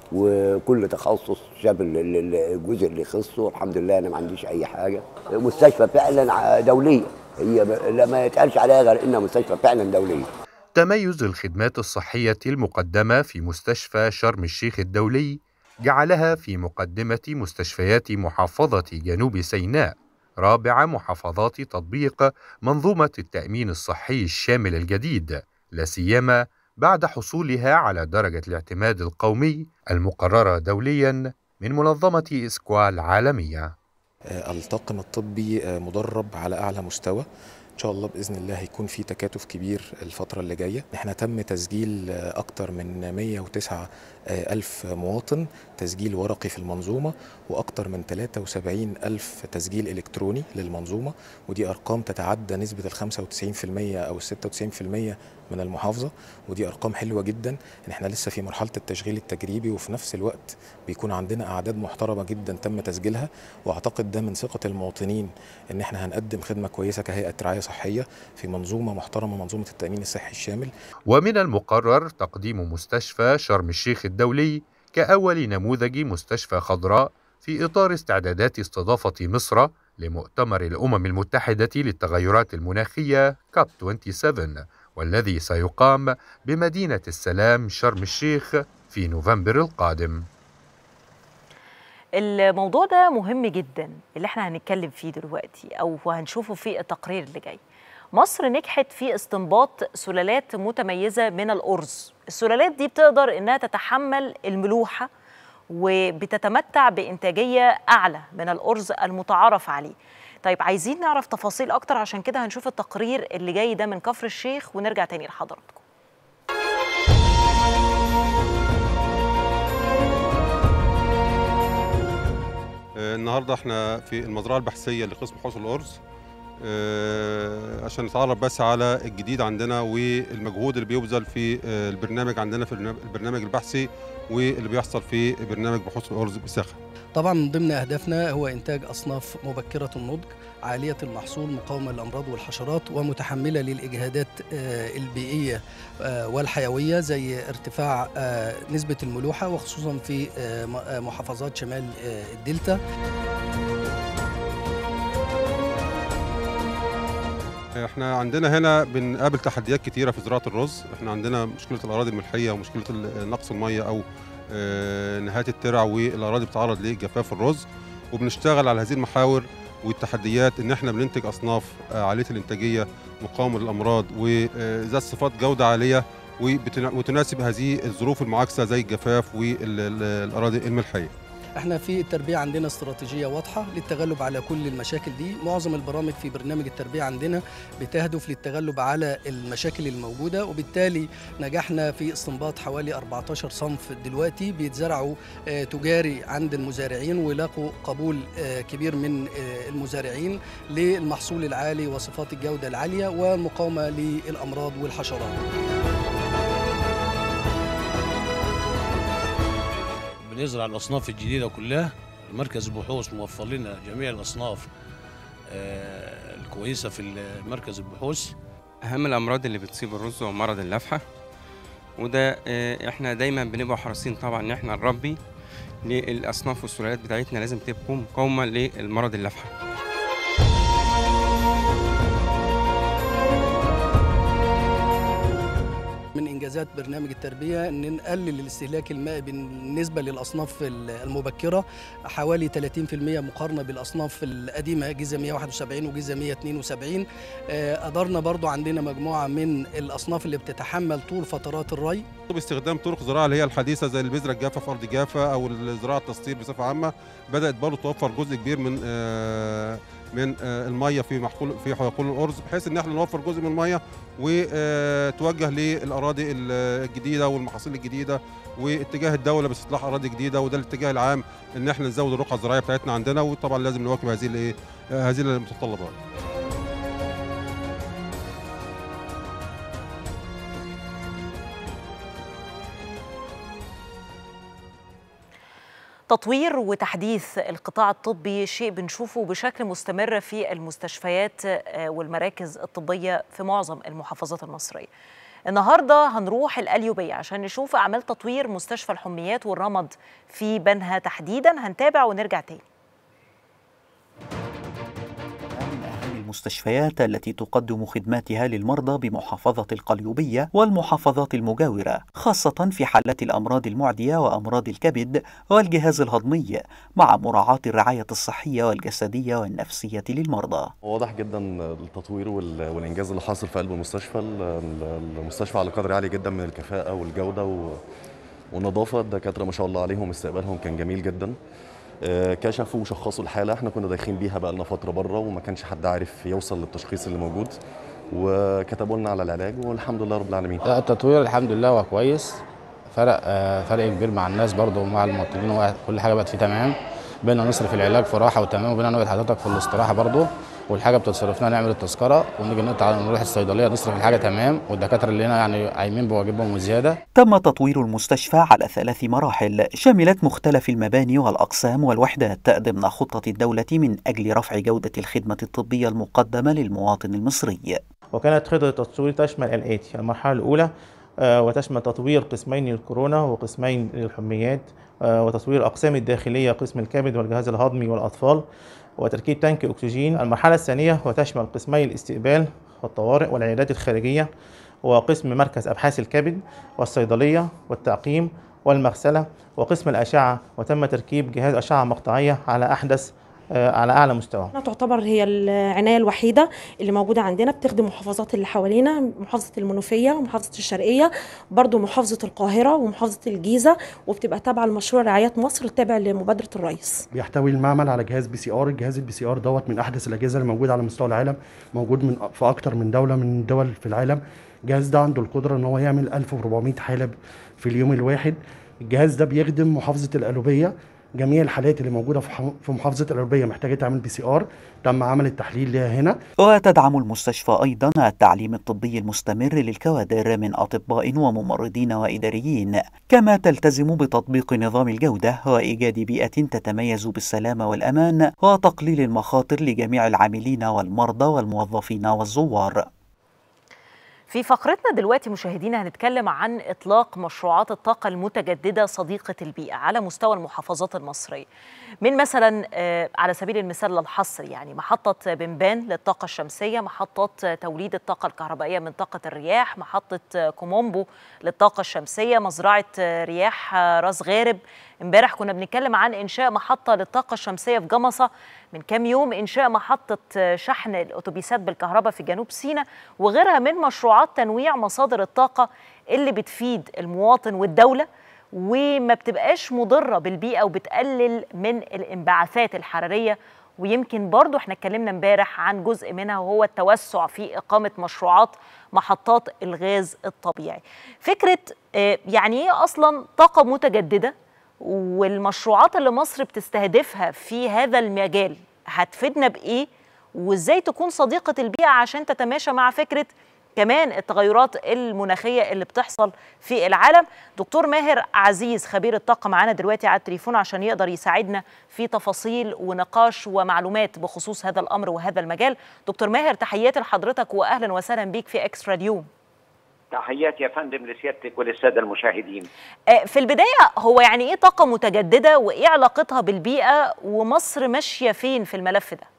وكل تخصص شاف الجزء اللي يخصه الحمد لله انا ما عنديش اي حاجه مستشفى فعلا دوليه هي لا ما يتقالش عليها غير انها مستشفى فعلا دوليه تميز الخدمات الصحية المقدمة في مستشفى شرم الشيخ الدولي جعلها في مقدمة مستشفيات محافظة جنوب سيناء رابع محافظات تطبيق منظومة التأمين الصحي الشامل الجديد لا سيما بعد حصولها على درجة الاعتماد القومي المقررة دوليا من منظمة إسكوا العالمية الطاقم الطبي مدرب على أعلى مستوى إن شاء الله بإذن الله هيكون في تكاتف كبير الفترة اللي جاية احنا تم تسجيل أكتر من 109 ألف مواطن تسجيل ورقي في المنظومة وأكتر من 73 ألف تسجيل إلكتروني للمنظومة ودي أرقام تتعدى نسبة ال 95% أو ال 96% من المحافظة ودي أرقام حلوة جدا إن احنا لسه في مرحلة التشغيل التجريبي وفي نفس الوقت بيكون عندنا أعداد محترمة جدا تم تسجيلها وأعتقد ده من ثقة المواطنين إن احنا هنقدم خدمة كويسة كهيئة رعاية صحية في منظومة محترمة منظومة التأمين الصحي الشامل ومن المقرر تقديم مستشفى شرم الشيخ الدولي كأول نموذج مستشفى خضراء في إطار استعدادات استضافة مصر لمؤتمر الأمم المتحدة للتغيرات المناخية كاب 27 والذي سيقام بمدينة السلام شرم الشيخ في نوفمبر القادم الموضوع ده مهم جدا اللي احنا هنتكلم فيه دلوقتي او هنشوفه في التقرير اللي جاي مصر نجحت في استنباط سلالات متميزة من الأرز السلالات دي بتقدر إنها تتحمل الملوحة وبتتمتع بإنتاجية أعلى من الأرز المتعارف عليه طيب عايزين نعرف تفاصيل أكتر عشان كده هنشوف التقرير اللي جاي ده من كفر الشيخ ونرجع تاني لحضراتكم آه، النهارده احنا في المزرعه البحثيه لقسم حوض الارز آه، عشان نتعرف بس على الجديد عندنا والمجهود اللي بيبذل في آه، البرنامج عندنا في البرنامج- البرنامج البحثي واللي بيحصل في برنامج بحوث الارز بساخه طبعا من ضمن اهدافنا هو انتاج اصناف مبكره النضج عاليه المحصول مقاومه للامراض والحشرات ومتحمله للاجهادات آه، البيئيه آه، والحيويه زي ارتفاع آه، نسبه الملوحه وخصوصا في آه، م- آه، محافظات شمال آه، الدلتا احنا عندنا هنا بنقابل تحديات كتيره في زراعه الرز احنا عندنا مشكله الاراضي الملحيه ومشكله ال- نقص الميه او آه، نهايه الترع والاراضي بتتعرض لجفاف الرز وبنشتغل على هذه المحاور والتحديات ان احنا بننتج اصناف آه، عاليه الانتاجيه مقاومه للامراض وذات صفات جوده عاليه وبتنا- وتناسب هذه الظروف المعاكسه زي الجفاف والاراضي الملحيه احنا في التربيه عندنا استراتيجيه واضحه للتغلب على كل المشاكل دي معظم البرامج في برنامج التربيه عندنا بتهدف للتغلب على المشاكل الموجوده وبالتالي نجحنا في استنباط حوالي 14 صنف دلوقتي بيتزرعوا آه، تجاري عند المزارعين ولاقوا قبول آه، كبير من آه، المزارعين للمحصول العالي وصفات الجوده العاليه والمقاومه للامراض والحشرات بنزرع الاصناف الجديده كلها مركز البحوث موفر لنا جميع الاصناف آه، الكويسه في مركز البحوث اهم الامراض اللي بتصيب الرز هو مرض اللفحه وده آه، احنا دايما بنبقى حريصين طبعا ان احنا نربي للاصناف والسلالات بتاعتنا لازم تبقى مقاومه للمرض اللفحه من انجازات برنامج التربيه ان نقلل الاستهلاك المائي بالنسبه للاصناف المبكره حوالي 30% مقارنه بالاصناف القديمه جيزه 171 وجيزه 172 آه، قدرنا برضو عندنا مجموعه من الاصناف اللي بتتحمل طول فترات الري باستخدام طرق الزراعه اللي هي الحديثه زي البذره الجافه في ارض جافه او الزراعه التسطير بصفه عامه بدات برضه توفر جزء كبير من آه، من آه، الميه في محقول في حقول الارز بحيث ان احنا نوفر جزء من الميه وتوجه للاراضي الجديده والمحاصيل الجديده واتجاه الدوله باستصلاح اراضي جديده وده الاتجاه العام ان احنا نزود الرقعه الزراعيه بتاعتنا عندنا وطبعا لازم نواكب هذه الايه آه، هذه المتطلبات تطوير وتحديث القطاع الطبي شيء بنشوفه بشكل مستمر في المستشفيات آه، والمراكز الطبية في معظم المحافظات المصرية النهارده هنروح القليوبية عشان نشوف أعمال تطوير مستشفى الحميات والرمد في بنها تحديدا هنتابع ونرجع تاني المستشفيات التي تقدم خدماتها للمرضى بمحافظة القليوبية والمحافظات المجاورة خاصة في حالات الأمراض المعدية وأمراض الكبد والجهاز الهضمي مع مراعاة الرعاية الصحية والجسدية والنفسية للمرضى واضح جدا التطوير وال- والانجاز اللي حاصل في قلب المستشفى ال- ال- المستشفى على قدر عالي جدا من الكفاءه والجوده و- والنظافه الدكاتره ما شاء الله عليهم استقبالهم كان جميل جدا آه، كشفوا وشخصوا الحاله احنا كنا دايخين بيها بقى لنا فتره بره وما كانش حد عارف يوصل للتشخيص اللي موجود وكتبوا لنا على العلاج والحمد لله رب العالمين لا التطوير الحمد لله هو كويس فرق آه، فرق كبير مع الناس برضه ومع المواطنين وكل حاجه بقت فيه تمام بقينا نصرف العلاج في راحه وتمام وبقينا نقعد حضرتك في الاستراحه برضه والحاجه بتصرف لنا نعمل التذكره ونيجي نقطع نروح الصيدليه نصرف الحاجه تمام والدكاتره اللي هنا يعني قايمين بواجبهم وزياده تم تطوير المستشفى على ثلاث مراحل شملت مختلف المباني والأقسام والوحدات ضمن خطة الدولة من أجل رفع جودة الخدمة الطبية المقدمة للمواطن المصري وكانت خطة التطوير تشمل الآتي المرحلة الأولى آه، وتشمل تطوير قسمين للكورونا وقسمين للحميات آه، وتطوير أقسام الداخلية قسم الكبد والجهاز الهضمي والأطفال وتركيب تانك أكسجين المرحلة الثانية وتشمل قسمي الاستقبال والطوارئ والعيادات الخارجية وقسم مركز أبحاث الكبد والصيدلية والتعقيم والمغسلة وقسم الأشعة وتم تركيب جهاز أشعة مقطعية على أحدث آه، على أعلى مستوى هنا تعتبر هي العناية الوحيدة اللي موجودة عندنا بتخدم المحافظات اللي حوالينا محافظة المنوفية ومحافظة الشرقية برضو محافظة القاهرة ومحافظة الجيزة وبتبقى تابعة لمشروع رعايات مصر التابع لمبادرة الرئيس بيحتوي المعمل على جهاز بي سي ار الجهاز البي سي ار دوت من احدث الاجهزه اللي موجوده على مستوى العالم موجود من في اكتر من دوله من الدول في العالم الجهاز ده عنده القدره ان هو يعمل 1400 حاله في اليوم الواحد الجهاز ده بيخدم محافظه القلوبيه جميع الحالات اللي موجوده في ح- في محافظه القلوبيه محتاجه تعمل بي سي ار تم عمل التحليل ليها هنا وتدعم المستشفى أيضا التعليم الطبي المستمر للكوادر من أطباء وممرضين وإداريين كما تلتزم بتطبيق نظام الجودة وإيجاد بيئة تتميز بالسلامة والأمان وتقليل المخاطر لجميع العاملين والمرضى والموظفين والزوار في فقرتنا دلوقتي مشاهدينا هنتكلم عن إطلاق مشروعات الطاقة المتجددة صديقة البيئة على مستوى المحافظات المصرية من مثلا آه، على سبيل المثال للحصر يعني محطة بنبان للطاقة الشمسية محطة توليد الطاقة الكهربائية من طاقة الرياح محطة آه، كومومبو للطاقة الشمسية مزرعة آه، رياح آه، راس غارب امبارح كنا بنتكلم عن إنشاء محطة للطاقة الشمسية في جمصة من كام يوم إنشاء محطة آه، شحن الأتوبيسات بالكهرباء في جنوب سيناء وغيرها من مشروعات تنويع مصادر الطاقة اللي بتفيد المواطن والدولة وما بتبقاش مضرة بالبيئة وبتقلل من الانبعاثات الحرارية ويمكن برضو احنا اتكلمنا امبارح عن جزء منها وهو التوسع في إقامة مشروعات محطات الغاز الطبيعي فكرة آه، يعني ايه أصلا طاقة متجددة والمشروعات اللي مصر بتستهدفها في هذا المجال هتفيدنا بإيه وإزاي تكون صديقة البيئة عشان تتماشى مع فكرة كمان التغيرات المناخية اللي بتحصل في العالم دكتور ماهر عزيز خبير الطاقة معانا دلوقتي على التليفون عشان يقدر يساعدنا في تفاصيل ونقاش ومعلومات بخصوص هذا الأمر وهذا المجال دكتور ماهر تحياتي لحضرتك وأهلا وسهلا بيك في إكسترا اليوم تحياتي يا فندم لسيادتك وللساده المشاهدين. آه، في البداية هو يعني إيه طاقة متجددة وإيه علاقتها بالبيئة ومصر ماشية فين في الملف ده؟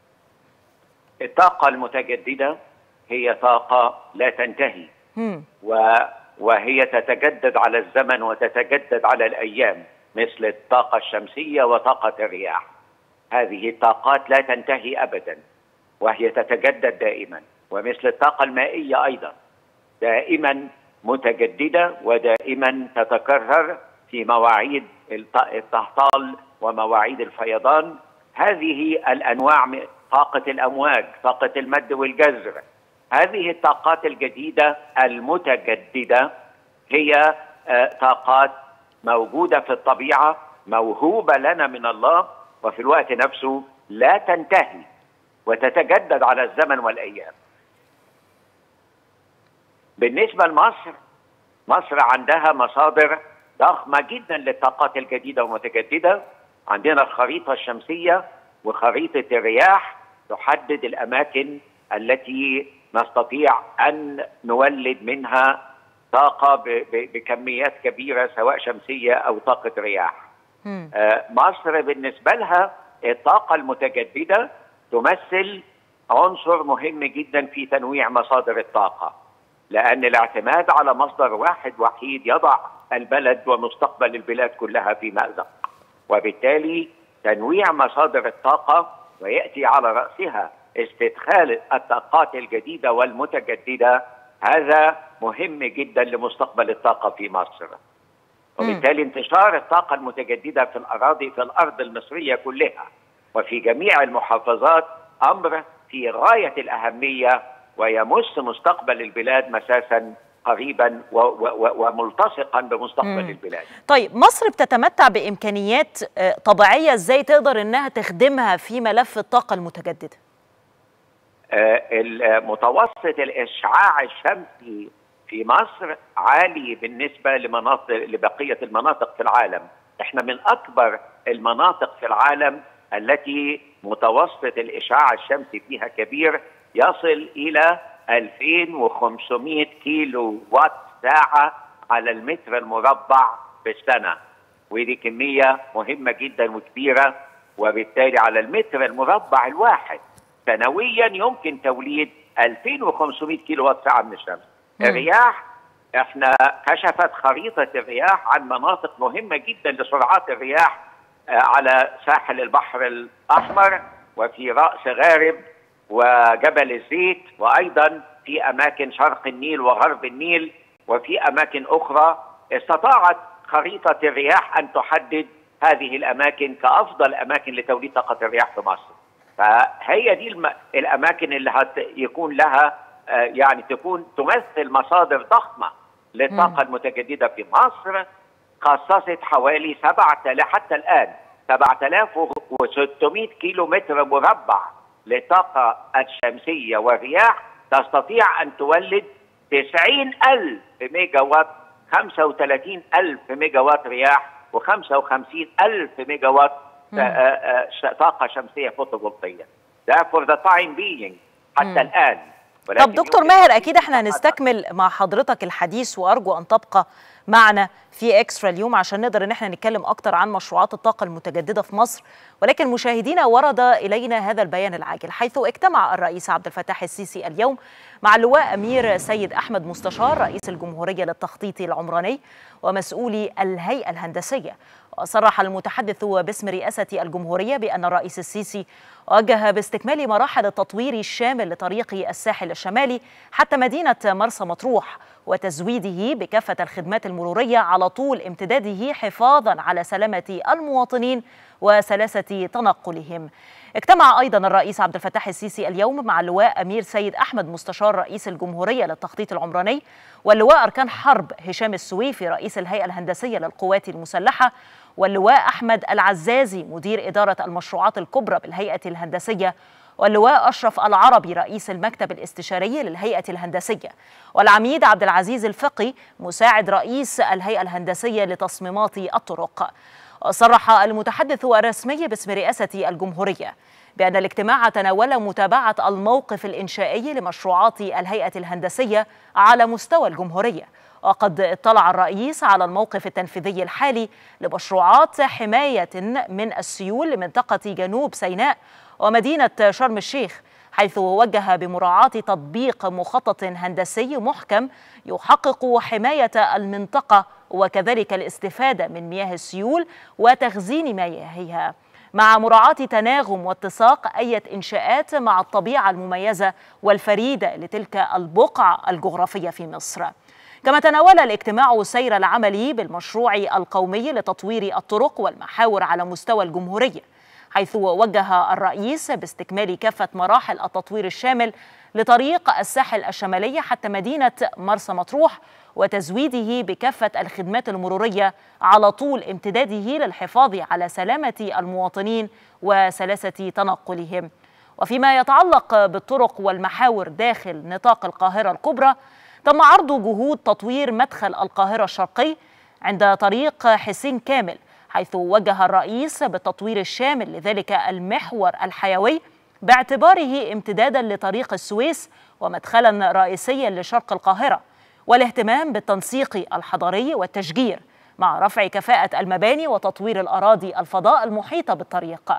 الطاقه المتجدده هي طاقه لا تنتهي مم. و وهي تتجدد على الزمن وتتجدد على الايام مثل الطاقه الشمسيه وطاقه الرياح. هذه الطاقات لا تنتهي ابدا وهي تتجدد دائما ومثل الطاقه المائيه ايضا دائما متجدده ودائما تتكرر في مواعيد الط- التهطال ومواعيد الفيضان هذه الانواع م- طاقه الامواج طاقه المد والجزر هذه الطاقات الجديده المتجدده هي آه، طاقات موجوده في الطبيعه موهوبه لنا من الله وفي الوقت نفسه لا تنتهي وتتجدد على الزمن والايام بالنسبه لمصر مصر عندها مصادر ضخمه جدا للطاقات الجديده والمتجدده عندنا الخريطه الشمسيه وخريطه الرياح تحدد الاماكن التي نستطيع ان نولد منها طاقه ب- ب- بكميات كبيره سواء شمسيه او طاقه رياح. آه، مصر بالنسبه لها الطاقه المتجدده تمثل عنصر مهم جدا في تنويع مصادر الطاقه. لان الاعتماد على مصدر واحد وحيد يضع البلد ومستقبل البلاد كلها في مازق. وبالتالي تنويع مصادر الطاقه وياتي على راسها استدخال الطاقات الجديده والمتجدده هذا مهم جدا لمستقبل الطاقه في مصر. وبالتالي انتشار الطاقه المتجدده في الاراضي في الارض المصريه كلها وفي جميع المحافظات امر في غايه الاهميه ويمس مستقبل البلاد مساسا قريبا و- و- و- وملتصقا بمستقبل مم. البلاد. طيب مصر بتتمتع بإمكانيات آه، طبيعية إزاي تقدر إنها تخدمها في ملف الطاقة المتجددة؟ آه، المتوسط الاشعاع الشمسي في مصر عالي بالنسبه لمناطق لبقيه المناطق في العالم، احنا من اكبر المناطق في العالم التي متوسط الاشعاع الشمسي فيها كبير يصل الى 2500 كيلو وات ساعه على المتر المربع في السنه ودي كميه مهمه جدا وكبيره وبالتالي على المتر المربع الواحد سنويا يمكن توليد 2500 كيلو وات ساعه من الشمس مم. الرياح احنا كشفت خريطه الرياح عن مناطق مهمه جدا لسرعات الرياح آه، على ساحل البحر الاحمر وفي راس غارب وجبل الزيت وايضا في اماكن شرق النيل وغرب النيل وفي اماكن اخرى استطاعت خريطه الرياح ان تحدد هذه الاماكن كافضل اماكن لتوليد طاقه الرياح في مصر. فهي دي الم... الاماكن اللي هت... يكون لها آه، يعني تكون تمثل مصادر ضخمه للطاقه المتجدده في مصر خصصت حوالي 7000 حتى الان 7600 كيلو متر مربع للطاقه الشمسيه والرياح تستطيع ان تولد 90000 ميجا وات 35000 ميجا وات رياح و55000 ميجا وات آه، آه، ش- طاقه شمسيه فوتوفولتيه ده فور ذا تايم بينج حتى مم. الان طب دكتور ماهر اكيد احنا هنستكمل مع حضرتك الحديث وارجو ان تبقى معنا في اكسترا اليوم عشان نقدر ان احنا نتكلم اكتر عن مشروعات الطاقه المتجدده في مصر ولكن مشاهدينا ورد الينا هذا البيان العاجل حيث اجتمع الرئيس عبد الفتاح السيسي اليوم مع اللواء امير سيد احمد مستشار رئيس الجمهوريه للتخطيط العمراني ومسؤولي الهيئه الهندسيه وصرح المتحدث باسم رئاسه الجمهوريه بان الرئيس السيسي وجه باستكمال مراحل التطوير الشامل لطريق الساحل الشمالي حتى مدينه مرسى مطروح وتزويده بكافه الخدمات المروريه على طول امتداده حفاظا على سلامه المواطنين وسلاسه تنقلهم. اجتمع ايضا الرئيس عبد الفتاح السيسي اليوم مع اللواء امير سيد احمد مستشار رئيس الجمهوريه للتخطيط العمراني واللواء اركان حرب هشام السويفي رئيس الهيئه الهندسيه للقوات المسلحه واللواء احمد العزازي مدير اداره المشروعات الكبرى بالهيئه الهندسيه واللواء اشرف العربي رئيس المكتب الاستشاري للهيئه الهندسيه والعميد عبد العزيز الفقي مساعد رئيس الهيئه الهندسيه لتصميمات الطرق صرح المتحدث الرسمي باسم رئاسه الجمهوريه بان الاجتماع تناول متابعه الموقف الانشائي لمشروعات الهيئه الهندسيه على مستوى الجمهوريه وقد اطلع الرئيس على الموقف التنفيذي الحالي لمشروعات حمايه من السيول لمنطقه جنوب سيناء ومدينه شرم الشيخ حيث وجه بمراعاه تطبيق مخطط هندسي محكم يحقق حمايه المنطقه وكذلك الاستفاده من مياه السيول وتخزين مياهها مع مراعاة تناغم واتساق أي إنشاءات مع الطبيعة المميزة والفريدة لتلك البقعة الجغرافية في مصر. كما تناول الاجتماع سير العمل بالمشروع القومي لتطوير الطرق والمحاور على مستوى الجمهورية حيث وجه الرئيس باستكمال كافة مراحل التطوير الشامل لطريق الساحل الشمالي حتى مدينة مرسى مطروح وتزويده بكافة الخدمات المرورية على طول امتداده للحفاظ على سلامة المواطنين وسلاسة تنقلهم وفيما يتعلق بالطرق والمحاور داخل نطاق القاهرة الكبرى تم عرض جهود تطوير مدخل القاهرة الشرقي عند طريق حسين كامل حيث وجه الرئيس بالتطوير الشامل لذلك المحور الحيوي باعتباره امتدادا لطريق السويس ومدخلا رئيسيا لشرق القاهره والاهتمام بالتنسيق الحضري والتشجير مع رفع كفاءه المباني وتطوير الاراضي الفضاء المحيطه بالطريق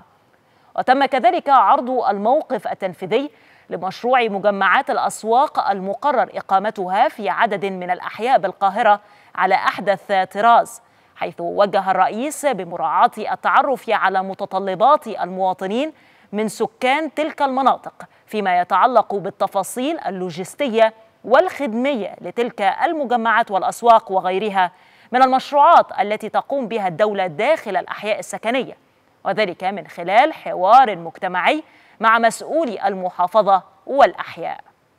وتم كذلك عرض الموقف التنفيذي لمشروع مجمعات الاسواق المقرر اقامتها في عدد من الاحياء بالقاهره على احدث طراز حيث وجه الرئيس بمراعاه التعرف على متطلبات المواطنين من سكان تلك المناطق فيما يتعلق بالتفاصيل اللوجستيه والخدميه لتلك المجمعات والاسواق وغيرها من المشروعات التي تقوم بها الدوله داخل الاحياء السكنيه وذلك من خلال حوار مجتمعي مع مسؤولي المحافظه والاحياء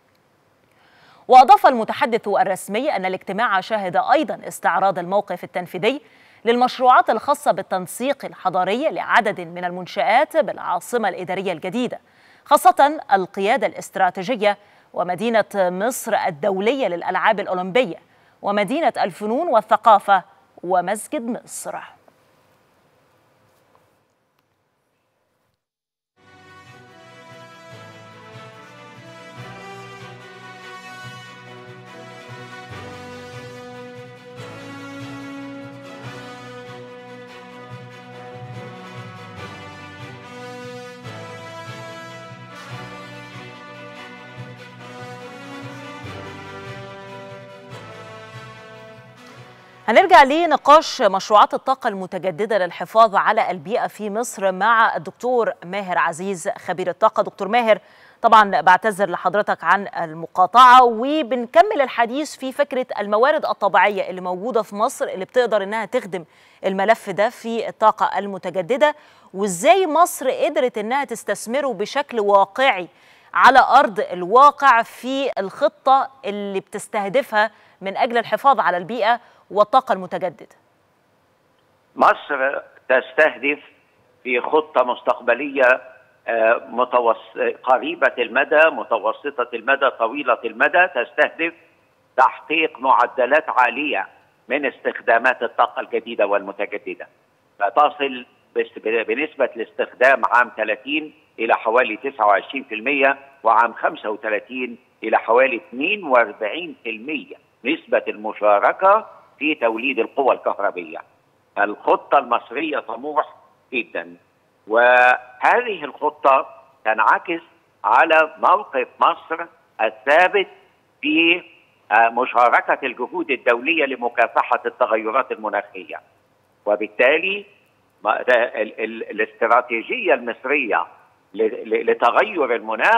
واضاف المتحدث الرسمي ان الاجتماع شهد ايضا استعراض الموقف التنفيذي للمشروعات الخاصه بالتنسيق الحضاري لعدد من المنشات بالعاصمه الاداريه الجديده خاصه القياده الاستراتيجيه ومدينه مصر الدوليه للالعاب الاولمبيه ومدينه الفنون والثقافه ومسجد مصر هنرجع لنقاش مشروعات الطاقة المتجددة للحفاظ على البيئة في مصر مع الدكتور ماهر عزيز خبير الطاقة دكتور ماهر طبعا بعتذر لحضرتك عن المقاطعة وبنكمل الحديث في فكرة الموارد الطبيعية اللي موجودة في مصر اللي بتقدر انها تخدم الملف ده في الطاقة المتجددة وازاي مصر قدرت انها تستثمره بشكل واقعي على أرض الواقع في الخطة اللي بتستهدفها من أجل الحفاظ على البيئة والطاقة المتجددة مصر تستهدف في خطة مستقبلية متوس... قريبة المدى متوسطة المدى طويلة المدى تستهدف تحقيق معدلات عالية من استخدامات الطاقة الجديدة والمتجددة فتصل بنسبة الاستخدام عام 30 إلى حوالي 29% وعام 35 إلى حوالي 42% نسبة المشاركة في توليد القوى الكهربية الخطة المصرية طموح جدا وهذه الخطة تنعكس على موقف مصر الثابت في مشاركة الجهود الدولية لمكافحة التغيرات المناخية وبالتالي الاستراتيجية المصرية لتغير المناخ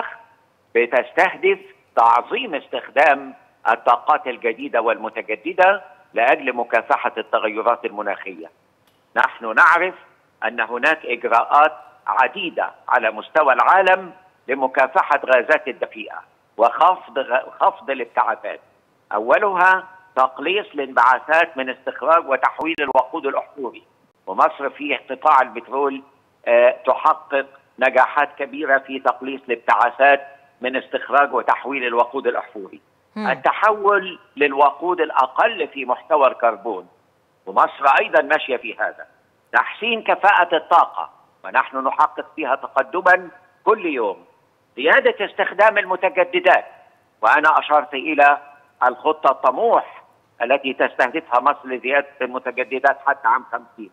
بتستهدف تعظيم استخدام الطاقات الجديدة والمتجددة لأجل مكافحة التغيرات المناخية نحن نعرف أن هناك إجراءات عديدة على مستوى العالم لمكافحة غازات الدفيئة وخفض خفض الابتعاثات أولها تقليص الانبعاثات من استخراج وتحويل الوقود الأحفوري ومصر في قطاع البترول أه تحقق نجاحات كبيرة في تقليص الابتعاثات من استخراج وتحويل الوقود الأحفوري م. التحول للوقود الأقل في محتوى الكربون ومصر أيضا ماشية في هذا تحسين كفاءة الطاقة ونحن نحقق فيها تقدما كل يوم زيادة استخدام المتجددات وأنا أشرت إلى الخطة الطموح التي تستهدفها مصر لزيادة المتجددات حتى عام 50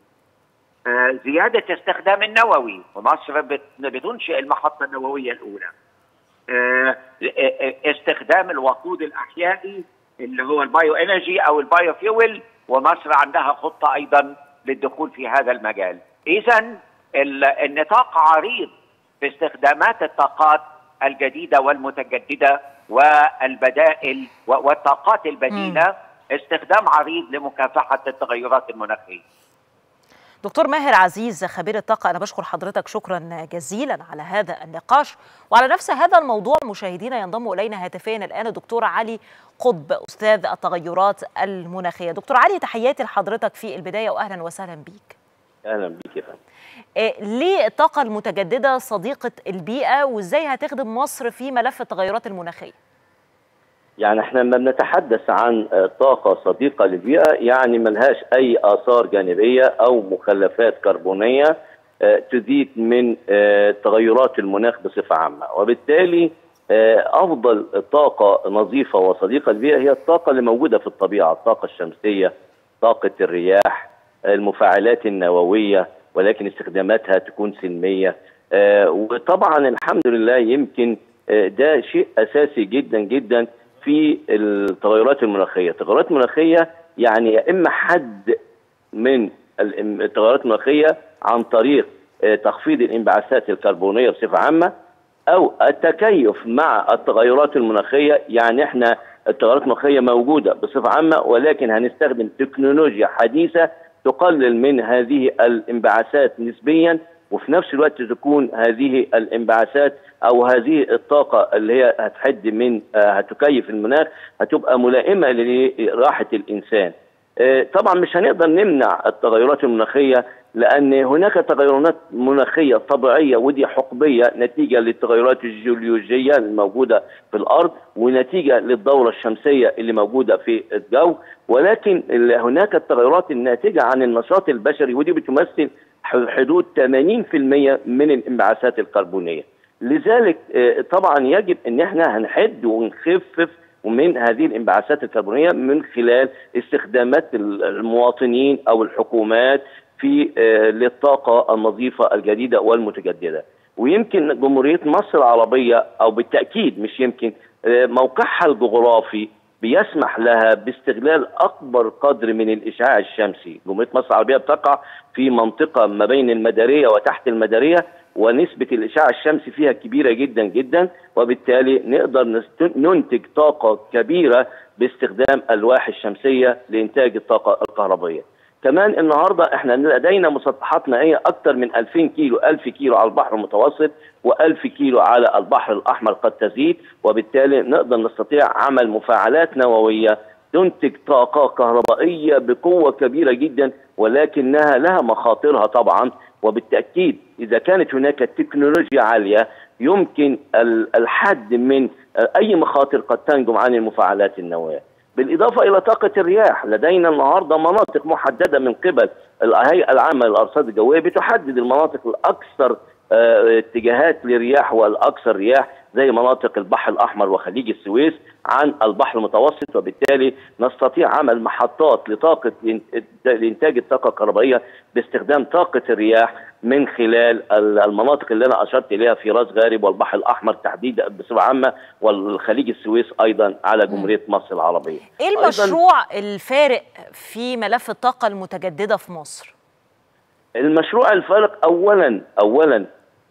آه زيادة استخدام النووي ومصر بتنشئ المحطة النووية الأولى آه استخدام الوقود الأحيائي اللي هو البايو انرجي أو البايو فيول ومصر عندها خطة أيضا للدخول في هذا المجال إذا النطاق عريض في استخدامات الطاقات الجديدة والمتجددة والبدائل والطاقات البديلة استخدام عريض لمكافحة التغيرات المناخية دكتور ماهر عزيز خبير الطاقة أنا بشكر حضرتك شكرا جزيلا على هذا النقاش وعلى نفس هذا الموضوع مشاهدينا ينضم إلينا هاتفيا الآن الدكتور علي قطب أستاذ التغيرات المناخية دكتور علي تحياتي لحضرتك في البداية وأهلا وسهلا بيك أهلا بيك يا فندم إيه ليه الطاقة المتجددة صديقة البيئة وإزاي هتخدم مصر في ملف التغيرات المناخية؟ يعني احنا لما بنتحدث عن طاقة صديقة للبيئة يعني ملهاش أي آثار جانبية أو مخلفات كربونية تزيد من تغيرات المناخ بصفة عامة وبالتالي أفضل طاقة نظيفة وصديقة للبيئة هي الطاقة اللي موجودة في الطبيعة الطاقة الشمسية طاقة الرياح المفاعلات النووية ولكن استخداماتها تكون سلمية وطبعا الحمد لله يمكن ده شيء أساسي جدا جدا في التغيرات المناخيه، التغيرات المناخيه يعني يا اما حد من التغيرات المناخيه عن طريق تخفيض الانبعاثات الكربونيه بصفه عامه او التكيف مع التغيرات المناخيه يعني احنا التغيرات المناخيه موجوده بصفه عامه ولكن هنستخدم تكنولوجيا حديثه تقلل من هذه الانبعاثات نسبيا وفي نفس الوقت تكون هذه الانبعاثات او هذه الطاقه اللي هي هتحد من هتكيف المناخ هتبقى ملائمه لراحه الانسان. طبعا مش هنقدر نمنع التغيرات المناخيه لان هناك تغيرات مناخيه طبيعيه ودي حقبيه نتيجه للتغيرات الجيولوجيه الموجوده في الارض ونتيجه للدوره الشمسيه اللي موجوده في الجو ولكن هناك التغيرات الناتجه عن النشاط البشري ودي بتمثل حدود 80% من الانبعاثات الكربونيه. لذلك طبعا يجب ان احنا هنحد ونخفف من هذه الانبعاثات الكربونيه من خلال استخدامات المواطنين او الحكومات في للطاقه النظيفه الجديده والمتجدده. ويمكن جمهوريه مصر العربيه او بالتاكيد مش يمكن موقعها الجغرافي بيسمح لها باستغلال اكبر قدر من الاشعاع الشمسي، جمهوريه مصر العربيه بتقع في منطقه ما بين المداريه وتحت المداريه ونسبه الاشعاع الشمسي فيها كبيره جدا جدا وبالتالي نقدر نست- ننتج طاقه كبيره باستخدام الواح الشمسيه لانتاج الطاقه الكهربائيه. كمان النهارده احنا لدينا مسطحات مائيه اكثر من 2000 كيلو 1000 كيلو على البحر المتوسط و1000 كيلو على البحر الاحمر قد تزيد وبالتالي نقدر نستطيع عمل مفاعلات نوويه تنتج طاقه كهربائيه بقوه كبيره جدا ولكنها لها مخاطرها طبعا وبالتاكيد اذا كانت هناك تكنولوجيا عاليه يمكن ال- الحد من اي مخاطر قد تنجم عن المفاعلات النوويه. بالاضافه الى طاقه الرياح لدينا النهارده مناطق محدده من قبل الهيئه العامه للارصاد الجويه بتحدد المناطق الاكثر آه، اتجاهات للرياح والاكثر رياح زي مناطق البحر الاحمر وخليج السويس عن البحر المتوسط وبالتالي نستطيع عمل محطات لطاقه لانتاج الطاقه الكهربائيه باستخدام طاقه الرياح من خلال ال- المناطق اللي انا اشرت اليها في راس غارب والبحر الاحمر تحديدا بصفه عامه والخليج السويس ايضا على جمهوريه مصر العربيه. ايه أيضاً المشروع الفارق في ملف الطاقه المتجدده في مصر المشروع الفارق اولا اولا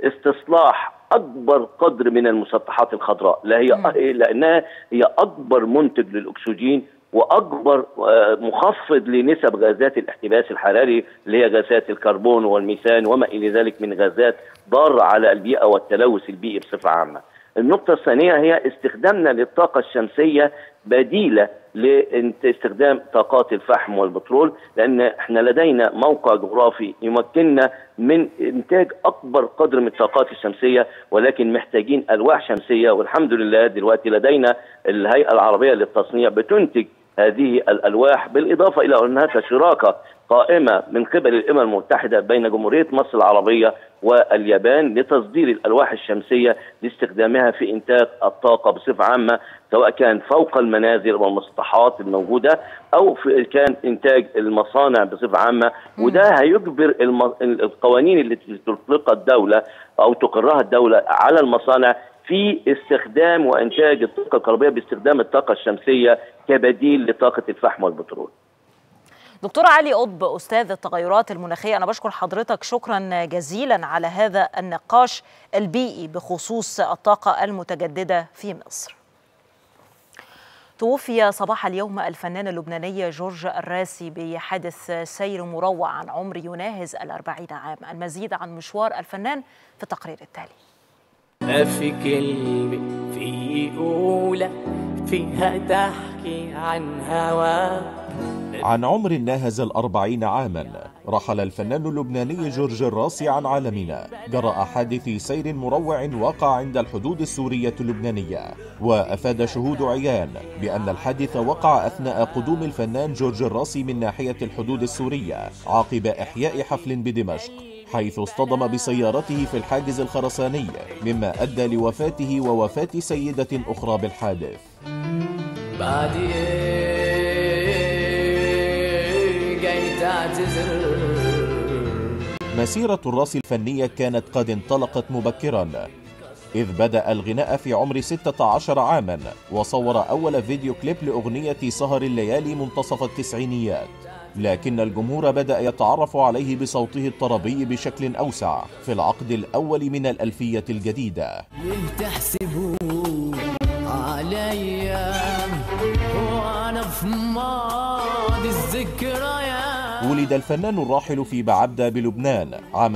استصلاح اكبر قدر من المسطحات الخضراء لا هي لانها هي اكبر منتج للاكسجين واكبر آه، مخفض لنسب غازات الاحتباس الحراري اللي هي غازات الكربون والميثان وما الى ذلك من غازات ضاره على البيئه والتلوث البيئي بصفه عامه. النقطة الثانية هي استخدامنا للطاقة الشمسية بديلة لاستخدام طاقات الفحم والبترول لأن احنا لدينا موقع جغرافي يمكننا من إنتاج أكبر قدر من الطاقات الشمسية ولكن محتاجين ألواح شمسية والحمد لله دلوقتي لدينا الهيئة العربية للتصنيع بتنتج هذه الألواح بالإضافة إلى هناك شراكة قائمة من قبل الأمم المتحدة بين جمهورية مصر العربية واليابان لتصدير الألواح الشمسية لاستخدامها في إنتاج الطاقة بصفة عامة سواء كان فوق المنازل والمسطحات الموجودة أو في كان إنتاج المصانع بصفة عامة وده هيجبر الم- القوانين اللي تطلقها الدولة أو تقرها الدولة على المصانع في استخدام وإنتاج الطاقة الكهربائية باستخدام الطاقة الشمسية كبديل لطاقة الفحم والبترول دكتور علي قطب استاذ التغيرات المناخيه انا بشكر حضرتك شكرا جزيلا على هذا النقاش البيئي بخصوص الطاقه المتجدده في مصر توفي صباح اليوم الفنان اللبناني جورج الراسي بحادث سير مروع عن عمر يناهز الأربعين عام المزيد عن مشوار الفنان في التقرير التالي ما في كلمة في أولى فيها تحكي عن هواك عن عمر ناهز الأربعين عاما رحل الفنان اللبناني جورج الراسي عن عالمنا جراء حادث سير مروع وقع عند الحدود السورية اللبنانية وأفاد شهود عيان بأن الحادث وقع أثناء قدوم الفنان جورج الراسي من ناحية الحدود السورية عقب إحياء حفل بدمشق حيث اصطدم بسيارته في الحاجز الخرساني مما أدى لوفاته ووفاة سيدة أخرى بالحادث بعد إيه جاي تعتذر مسيرة الراس الفنية كانت قد انطلقت مبكرا إذ بدأ الغناء في عمر 16 عاما وصور أول فيديو كليب لأغنية سهر الليالي منتصف التسعينيات لكن الجمهور بدأ يتعرف عليه بصوته الطربي بشكل أوسع في العقد الأول من الألفية الجديدة ليه تحسبوا عليا وانا في ماضي الذكريات ولد الفنان الراحل في بعبدة بلبنان عام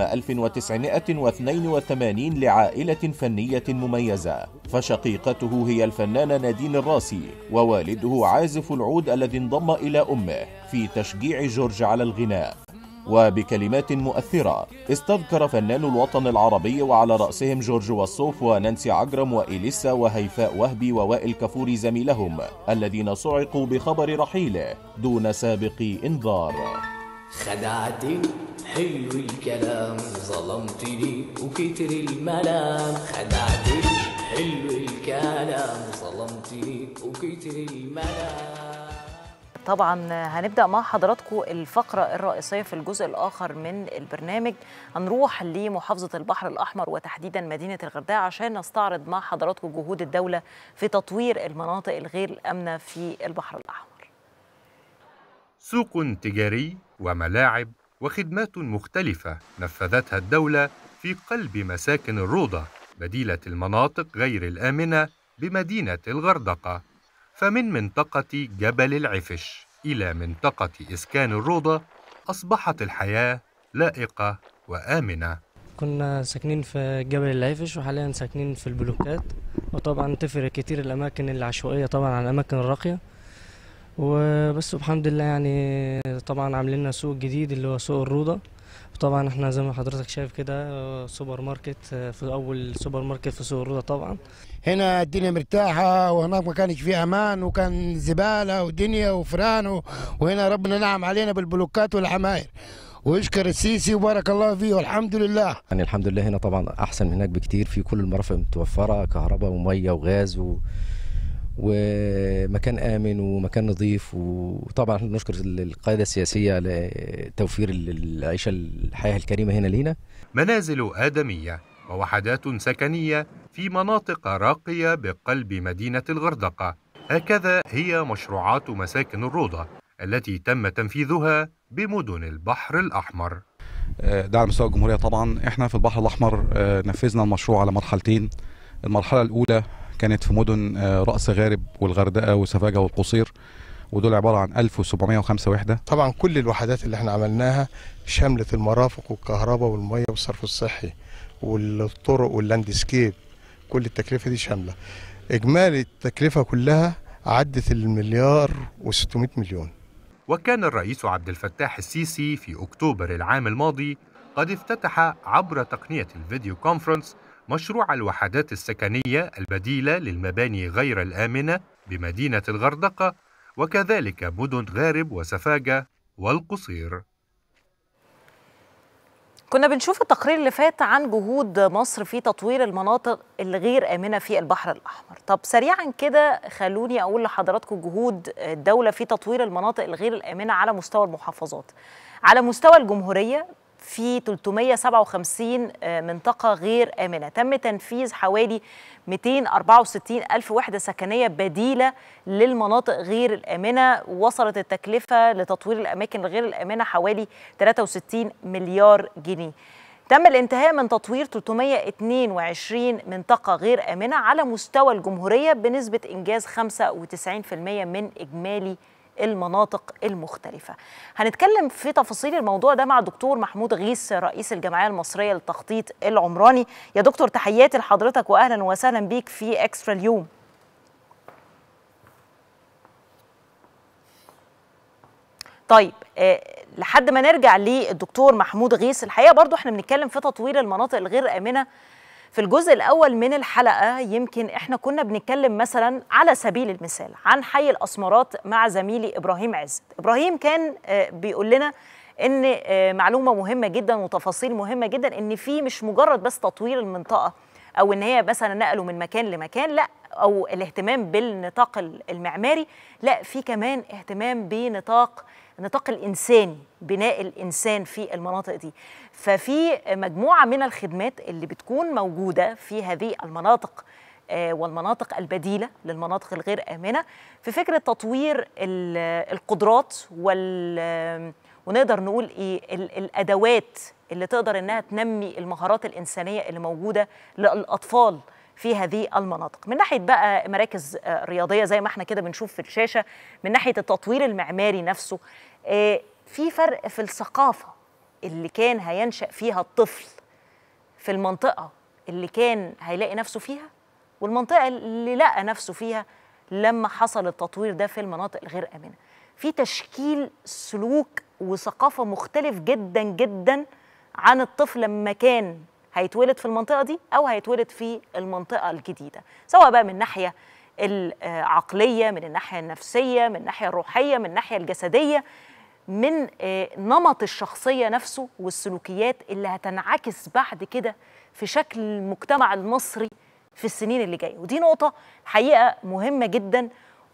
1982 لعائلة فنية مميزة فشقيقته هي الفنانة نادين الراسي ووالده عازف العود الذي انضم إلى أمه في تشجيع جورج على الغناء وبكلمات مؤثرة استذكر فنان الوطن العربي وعلى رأسهم جورج وصوف ونانسي عجرم وإليسا وهيفاء وهبي ووائل كفور زميلهم الذين صعقوا بخبر رحيله دون سابق إنذار خدعتني حلو الكلام ظلمتني وكتر الملام خدعتني حلو الكلام ظلمتني وكتر الملام طبعا هنبدا مع حضراتكم الفقره الرئيسيه في الجزء الاخر من البرنامج هنروح لمحافظه البحر الاحمر وتحديدا مدينه الغردقه عشان نستعرض مع حضراتكم جهود الدوله في تطوير المناطق الغير الامنه في البحر الاحمر سوق تجاري وملاعب وخدمات مختلفة نفذتها الدولة في قلب مساكن الروضة بديلة المناطق غير الآمنة بمدينة الغردقة فمن منطقة جبل العفش إلى منطقة إسكان الروضة أصبحت الحياة لائقة وآمنة كنا ساكنين في جبل العفش وحاليا ساكنين في البلوكات وطبعا تفرق كتير الأماكن العشوائية طبعا عن الأماكن الراقية وبس الحمد لله يعني طبعا عاملين لنا سوق جديد اللي هو سوق الروضة طبعا احنا زي ما حضرتك شايف كده سوبر ماركت في اول سوبر ماركت في سوق الروضة طبعا هنا الدنيا مرتاحة وهناك ما كانش فيه أمان وكان زبالة ودنيا وفران و- وهنا ربنا نعم علينا بالبلوكات والعماير ويشكر السيسي وبارك الله فيه والحمد لله يعني الحمد لله هنا طبعا احسن من هناك بكتير في كل المرافق متوفره كهرباء وميه وغاز و... ومكان امن ومكان نظيف وطبعا احنا بنشكر القياده السياسيه على توفير العيشه الحياه الكريمه هنا لينا منازل آدمية ووحدات سكنية في مناطق راقية بقلب مدينة الغردقة هكذا هي مشروعات مساكن الروضة التي تم تنفيذها بمدن البحر الأحمر ده على مستوى الجمهورية طبعا احنا في البحر الأحمر آه، نفذنا المشروع على مرحلتين المرحلة الأولى كانت في مدن آه، رأس غارب والغردقة وسفاجة والقصير ودول عبارة عن 1705 وحدة طبعا كل الوحدات اللي احنا عملناها شملت المرافق والكهرباء والمية والصرف الصحي والطرق واللاندسكيب كل التكلفة دي شاملة إجمالي التكلفة كلها عدت المليار و600 مليون وكان الرئيس عبد الفتاح السيسي في أكتوبر العام الماضي قد افتتح عبر تقنية الفيديو كونفرنس مشروع الوحدات السكنية البديلة للمباني غير الآمنة بمدينة الغردقة وكذلك مدن غارب وسفاجة والقصير كنا بنشوف التقرير اللي فات عن جهود مصر في تطوير المناطق الغير آمنة في البحر الأحمر طب سريعا كده خلوني أقول لحضراتكم جهود الدولة في تطوير المناطق الغير الآمنة على مستوى المحافظات على مستوى الجمهورية في 357 منطقة غير آمنة تم تنفيذ حوالي 264 ألف وحدة سكنية بديلة للمناطق غير الآمنة وصلت التكلفة لتطوير الأماكن الغير الآمنة حوالي 63 مليار جنيه تم الانتهاء من تطوير 322 منطقة غير آمنة على مستوى الجمهورية بنسبة إنجاز 95% من إجمالي المناطق المختلفة هنتكلم في تفاصيل الموضوع ده مع الدكتور محمود غيث رئيس الجمعية المصرية للتخطيط العمراني يا دكتور تحياتي لحضرتك وأهلا وسهلا بيك في إكسترا اليوم طيب آه لحد ما نرجع للدكتور محمود غيث الحقيقه برضو احنا بنتكلم في تطوير المناطق الغير امنه في الجزء الاول من الحلقه يمكن احنا كنا بنتكلم مثلا على سبيل المثال عن حي الاسمرات مع زميلي ابراهيم عزت ابراهيم كان آه بيقول لنا ان آه معلومه مهمه جدا وتفاصيل مهمه جدا ان في مش مجرد بس تطوير المنطقه او ان هي مثلا نقلوا من مكان لمكان لا او الاهتمام بالنطاق المعماري لا في كمان اهتمام بنطاق النطاق الانساني بناء الانسان في المناطق دي ففي مجموعه من الخدمات اللي بتكون موجوده في هذه المناطق والمناطق البديله للمناطق الغير امنه في فكره تطوير القدرات وال ونقدر نقول ايه الادوات اللي تقدر انها تنمي المهارات الانسانيه اللي موجوده للاطفال في هذه المناطق من ناحيه بقى مراكز رياضيه زي ما احنا كده بنشوف في الشاشه من ناحيه التطوير المعماري نفسه في فرق في الثقافه اللي كان هينشا فيها الطفل في المنطقه اللي كان هيلاقي نفسه فيها والمنطقه اللي لقى نفسه فيها لما حصل التطوير ده في المناطق الغير امنه في تشكيل سلوك وثقافه مختلف جدا جدا عن الطفل لما كان هيتولد في المنطقه دي او هيتولد في المنطقه الجديده سواء بقى من ناحيه العقليه من الناحيه النفسيه من الناحيه الروحيه من الناحيه الجسديه من نمط الشخصيه نفسه والسلوكيات اللي هتنعكس بعد كده في شكل المجتمع المصري في السنين اللي جايه ودي نقطه حقيقه مهمه جدا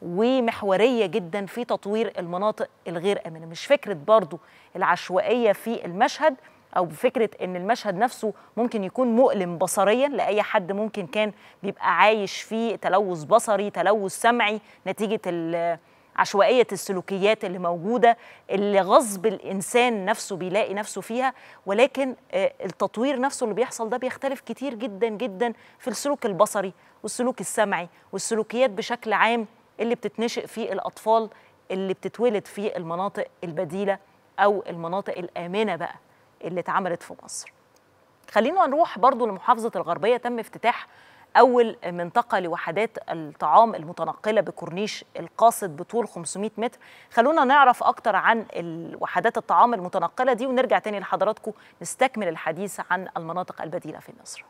ومحوريه جدا في تطوير المناطق الغير امنه مش فكره برضو العشوائيه في المشهد او فكره ان المشهد نفسه ممكن يكون مؤلم بصريا لاي حد ممكن كان بيبقى عايش فيه تلوث بصري تلوث سمعي نتيجه ال- عشوائيه السلوكيات اللي موجوده اللي غصب الانسان نفسه بيلاقي نفسه فيها ولكن آه، التطوير نفسه اللي بيحصل ده بيختلف كتير جدا جدا في السلوك البصري والسلوك السمعي والسلوكيات بشكل عام اللي بتتنشئ في الاطفال اللي بتتولد في المناطق البديله او المناطق الامنه بقى اللي اتعملت في مصر خلينا نروح برضو لمحافظة الغربية تم افتتاح أول منطقة لوحدات الطعام المتنقلة بكورنيش القاصد بطول 500 متر خلونا نعرف أكتر عن وحدات الطعام المتنقلة دي ونرجع تاني لحضراتكم نستكمل الحديث عن المناطق البديلة في مصر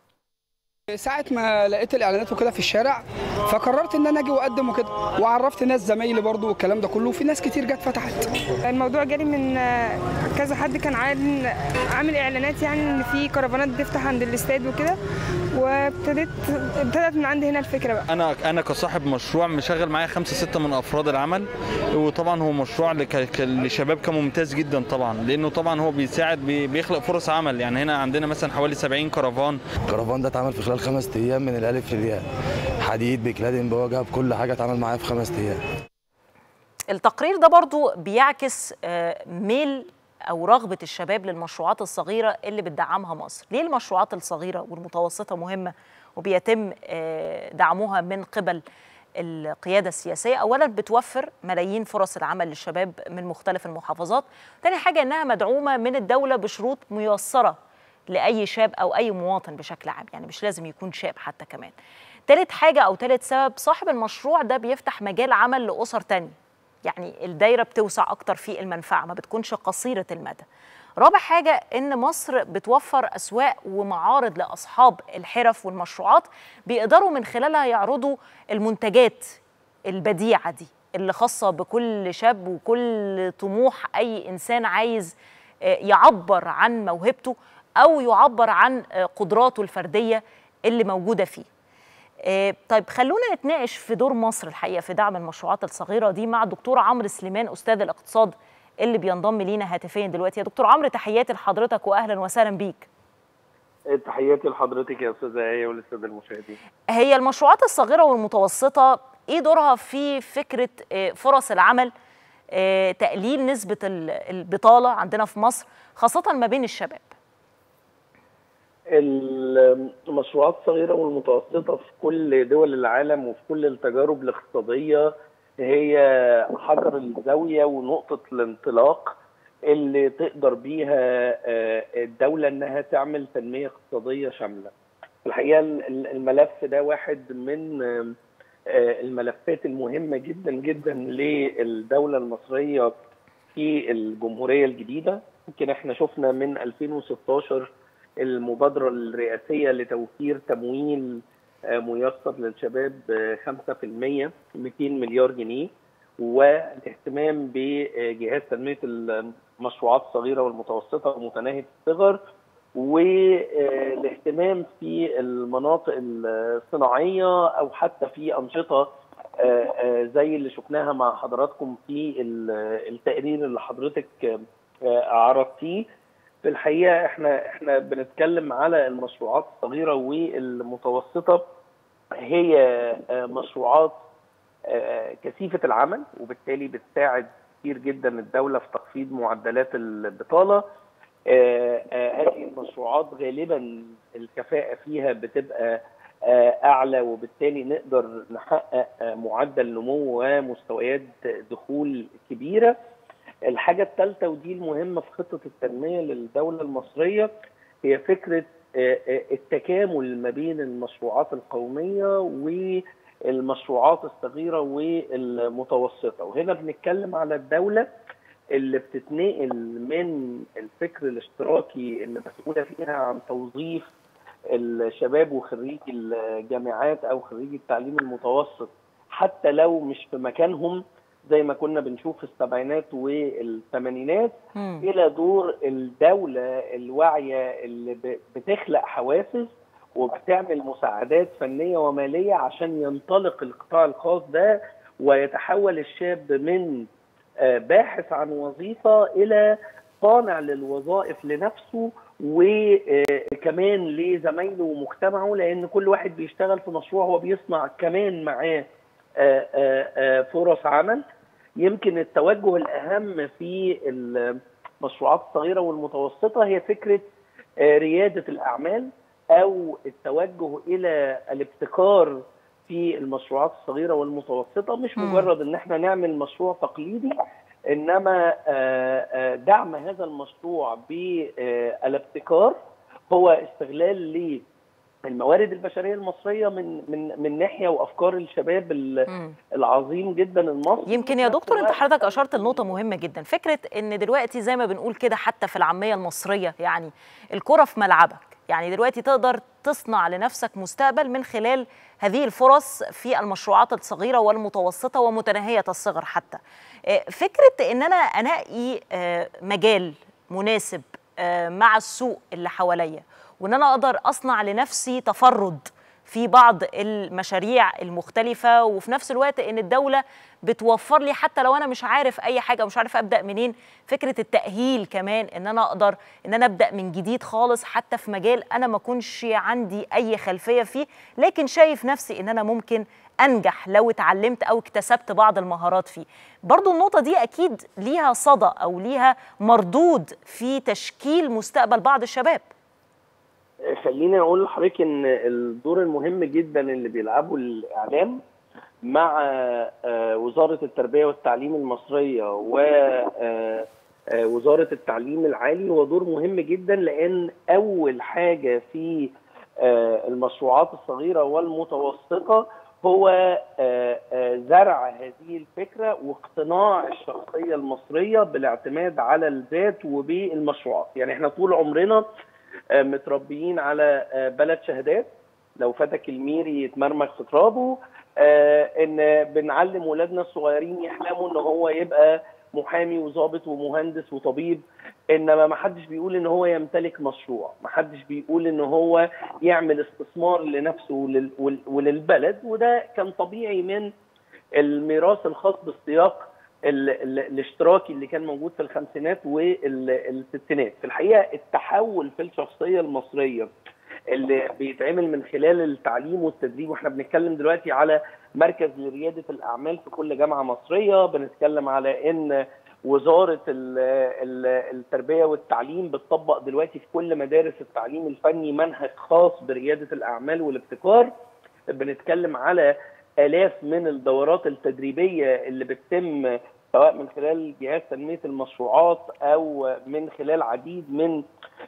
ساعة ما لقيت الإعلانات وكده في الشارع فقررت إن أنا أجي وأقدم وكده وعرفت ناس زمايلي برضو والكلام ده كله وفي ناس كتير جت فتحت الموضوع جالي من كذا حد كان عامل عامل اعلانات يعني ان في كرفانات بتفتح عند الاستاد وكده وابتديت ابتدت من عندي هنا الفكره بقى انا انا كصاحب مشروع مشغل معايا خمسه سته من افراد العمل وطبعا هو مشروع لك- ك- لشباب كان ممتاز جدا طبعا لانه طبعا هو بيساعد بي- بيخلق فرص عمل يعني هنا عندنا مثلا حوالي 70 كرفان الكرفان ده اتعمل في خلال خمس ايام من الالف للياء حديد بكلادين بواجهه بكل حاجه اتعمل معايا في خمس ايام التقرير ده برضو بيعكس آه، ميل أو رغبة الشباب للمشروعات الصغيرة اللي بتدعمها مصر ليه المشروعات الصغيرة والمتوسطة مهمة وبيتم آه، دعمها من قبل القيادة السياسية أولا بتوفر ملايين فرص العمل للشباب من مختلف المحافظات تاني حاجة إنها مدعومة من الدولة بشروط ميسرة لأي شاب أو أي مواطن بشكل عام يعني مش لازم يكون شاب حتى كمان تالت حاجة أو تالت سبب صاحب المشروع ده بيفتح مجال عمل لأسر تانية يعني الدايرة بتوسع أكتر في المنفعة ما بتكونش قصيرة المدى رابع حاجة إن مصر بتوفر أسواق ومعارض لأصحاب الحرف والمشروعات بيقدروا من خلالها يعرضوا المنتجات البديعة دي اللي خاصة بكل شاب وكل طموح أي إنسان عايز آه، يعبر عن موهبته أو يعبر عن آه، قدراته الفردية اللي موجودة فيه آه، طيب خلونا نتناقش في دور مصر الحقيقه في دعم المشروعات الصغيره دي مع الدكتور عمرو سليمان استاذ الاقتصاد اللي بينضم لينا هاتفيا دلوقتي يا دكتور عمرو تحياتي لحضرتك واهلا وسهلا بيك تحياتي لحضرتك يا استاذه ايه وللساده المشاهدين هي المشروعات الصغيره والمتوسطه ايه دورها في فكره آه، فرص العمل آه، تقليل نسبه ال- البطاله عندنا في مصر خاصه ما بين الشباب المشروعات الصغيره والمتوسطه في كل دول العالم وفي كل التجارب الاقتصاديه هي حجر الزاويه ونقطه الانطلاق اللي تقدر بيها آه، الدوله انها تعمل تنميه اقتصاديه شامله. الحقيقه ال- الملف ده واحد من آه، آه، الملفات المهمه جدا جدا للدوله المصريه في الجمهوريه الجديده يمكن احنا شفنا من 2016 المبادره الرئاسيه لتوفير تمويل آه، ميسر للشباب آه، 5% 200 مليار جنيه والاهتمام بجهاز تنميه المشروعات الصغيره والمتوسطه ومتناهيه الصغر والاهتمام في المناطق الصناعيه او حتى في انشطه آه، آه، زي اللي شفناها مع حضراتكم في ال- التقرير اللي حضرتك آه، عرضتيه في الحقيقه احنا احنا بنتكلم على المشروعات الصغيره والمتوسطه هي آه، مشروعات آه، كثيفه العمل وبالتالي بتساعد كتير جدا الدوله في تخفيض معدلات البطاله آه، آه، هذه المشروعات غالبا الكفاءه فيها بتبقى آه، اعلى وبالتالي نقدر نحقق آه، معدل نمو ومستويات دخول كبيره الحاجه الثالثه ودي المهمه في خطه التنميه للدوله المصريه هي فكره آه، آه، التكامل ما بين المشروعات القوميه والمشروعات الصغيره والمتوسطه وهنا بنتكلم على الدوله اللي بتتنقل من الفكر الاشتراكي اللي مسؤوله فيها عن توظيف الشباب وخريجي الجامعات او خريجي التعليم المتوسط حتى لو مش في مكانهم زي ما كنا بنشوف في السبعينات والثمانينات الى دور الدوله الواعيه اللي ب- بتخلق حوافز وبتعمل مساعدات فنيه وماليه عشان ينطلق القطاع الخاص ده ويتحول الشاب من آه، باحث عن وظيفه الى صانع للوظائف لنفسه وكمان لزمايله ومجتمعه لان كل واحد بيشتغل في مشروع هو بيصنع كمان معاه آه، آه، آه، فرص عمل يمكن التوجه الاهم في المشروعات الصغيره والمتوسطه هي فكره آه، رياده الاعمال او التوجه الى الابتكار في المشروعات الصغيره والمتوسطه مش مم. مجرد ان احنا نعمل مشروع تقليدي انما آه، آه، دعم هذا المشروع بالابتكار هو استغلال للموارد البشريه المصريه من من من ناحيه وافكار الشباب ال- العظيم جدا المصري يمكن يا دكتور انت حضرتك اشرت لنقطه مهمه جدا فكره ان دلوقتي زي ما بنقول كده حتى في العاميه المصريه يعني الكره في ملعبك يعني دلوقتي تقدر تصنع لنفسك مستقبل من خلال هذه الفرص في المشروعات الصغيره والمتوسطه ومتناهيه الصغر حتى آه، فكره ان انا انقي آه، مجال مناسب آه، مع السوق اللي حواليا وان انا اقدر اصنع لنفسي تفرد في بعض المشاريع المختلفة وفي نفس الوقت ان الدولة بتوفر لي حتى لو انا مش عارف اي حاجة ومش عارف ابدأ منين فكرة التأهيل كمان ان انا اقدر ان انا ابدأ من جديد خالص حتى في مجال انا ما كنش عندي اي خلفية فيه لكن شايف نفسي ان انا ممكن انجح لو اتعلمت او اكتسبت بعض المهارات فيه برضو النقطة دي اكيد ليها صدى او ليها مردود في تشكيل مستقبل بعض الشباب خليني اقول لحضرتك ان الدور المهم جدا اللي بيلعبه الاعلام مع آه، وزاره التربيه والتعليم المصريه ووزاره التعليم العالي هو دور مهم جدا لان اول حاجه في آه، المشروعات الصغيره والمتوسطه هو آه، آه، زرع هذه الفكره واقتناع الشخصيه المصريه بالاعتماد على الذات وبالمشروعات يعني احنا طول عمرنا آه، متربيين على آه، بلد شهادات لو فتك الميري يتمرمغ في ترابه آه، ان بنعلم ولادنا الصغيرين يحلموا ان هو يبقى محامي وظابط ومهندس وطبيب انما ما حدش بيقول ان هو يمتلك مشروع ما حدش بيقول ان هو يعمل استثمار لنفسه ولل- ول- وللبلد وده كان طبيعي من الميراث الخاص بالسياق ال- ال- الاشتراكي اللي كان موجود في الخمسينات والستينات في الحقيقه التحول في الشخصيه المصريه اللي بيتعمل من خلال التعليم والتدريب واحنا بنتكلم دلوقتي على مركز لرياده الاعمال في كل جامعه مصريه بنتكلم على ان وزاره ال- ال- التربيه والتعليم بتطبق دلوقتي في كل مدارس التعليم الفني منهج خاص برياده الاعمال والابتكار بنتكلم على آلاف من الدورات التدريبية اللي بتتم سواء من خلال جهاز تنمية المشروعات أو من خلال عديد من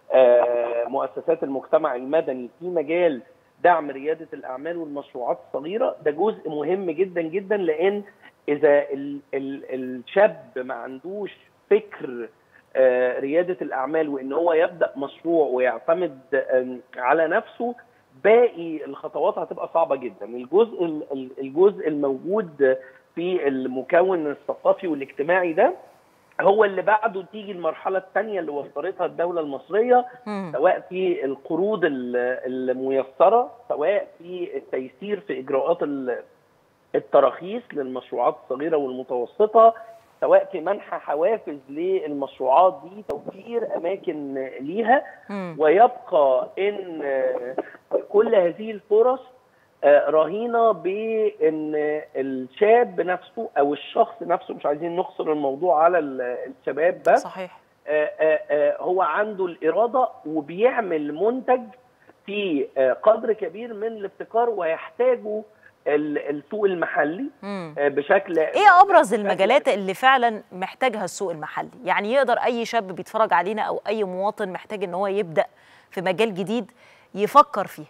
آه، مؤسسات المجتمع المدني في مجال دعم ريادة الأعمال والمشروعات الصغيرة ده جزء مهم جدا جدا لأن إذا ال ال الشاب ما عندوش فكر آه، ريادة الأعمال وإن هو يبدأ مشروع ويعتمد آه، على نفسه باقي الخطوات هتبقى صعبه جدا الجزء ال- ال- الجزء الموجود في المكون الثقافي والاجتماعي ده هو اللي بعده تيجي المرحله الثانيه اللي وفرتها الدوله المصريه سواء في القروض ال- الميسره سواء في التيسير في اجراءات ال- التراخيص للمشروعات الصغيره والمتوسطه سواء في منح حوافز للمشروعات دي توفير اماكن ليها ويبقى ان كل هذه الفرص آه، رهينه بان الشاب نفسه او الشخص نفسه مش عايزين نقصر الموضوع على ال- الشباب بس صحيح آه، آه، آه، هو عنده الاراده وبيعمل منتج في آه، قدر كبير من الابتكار ويحتاجه ال- السوق المحلي مم. آه، بشكل ايه ابرز المجالات اللي فعلا محتاجها السوق المحلي يعني يقدر اي شاب بيتفرج علينا او اي مواطن محتاج ان هو يبدا في مجال جديد يفكر فيه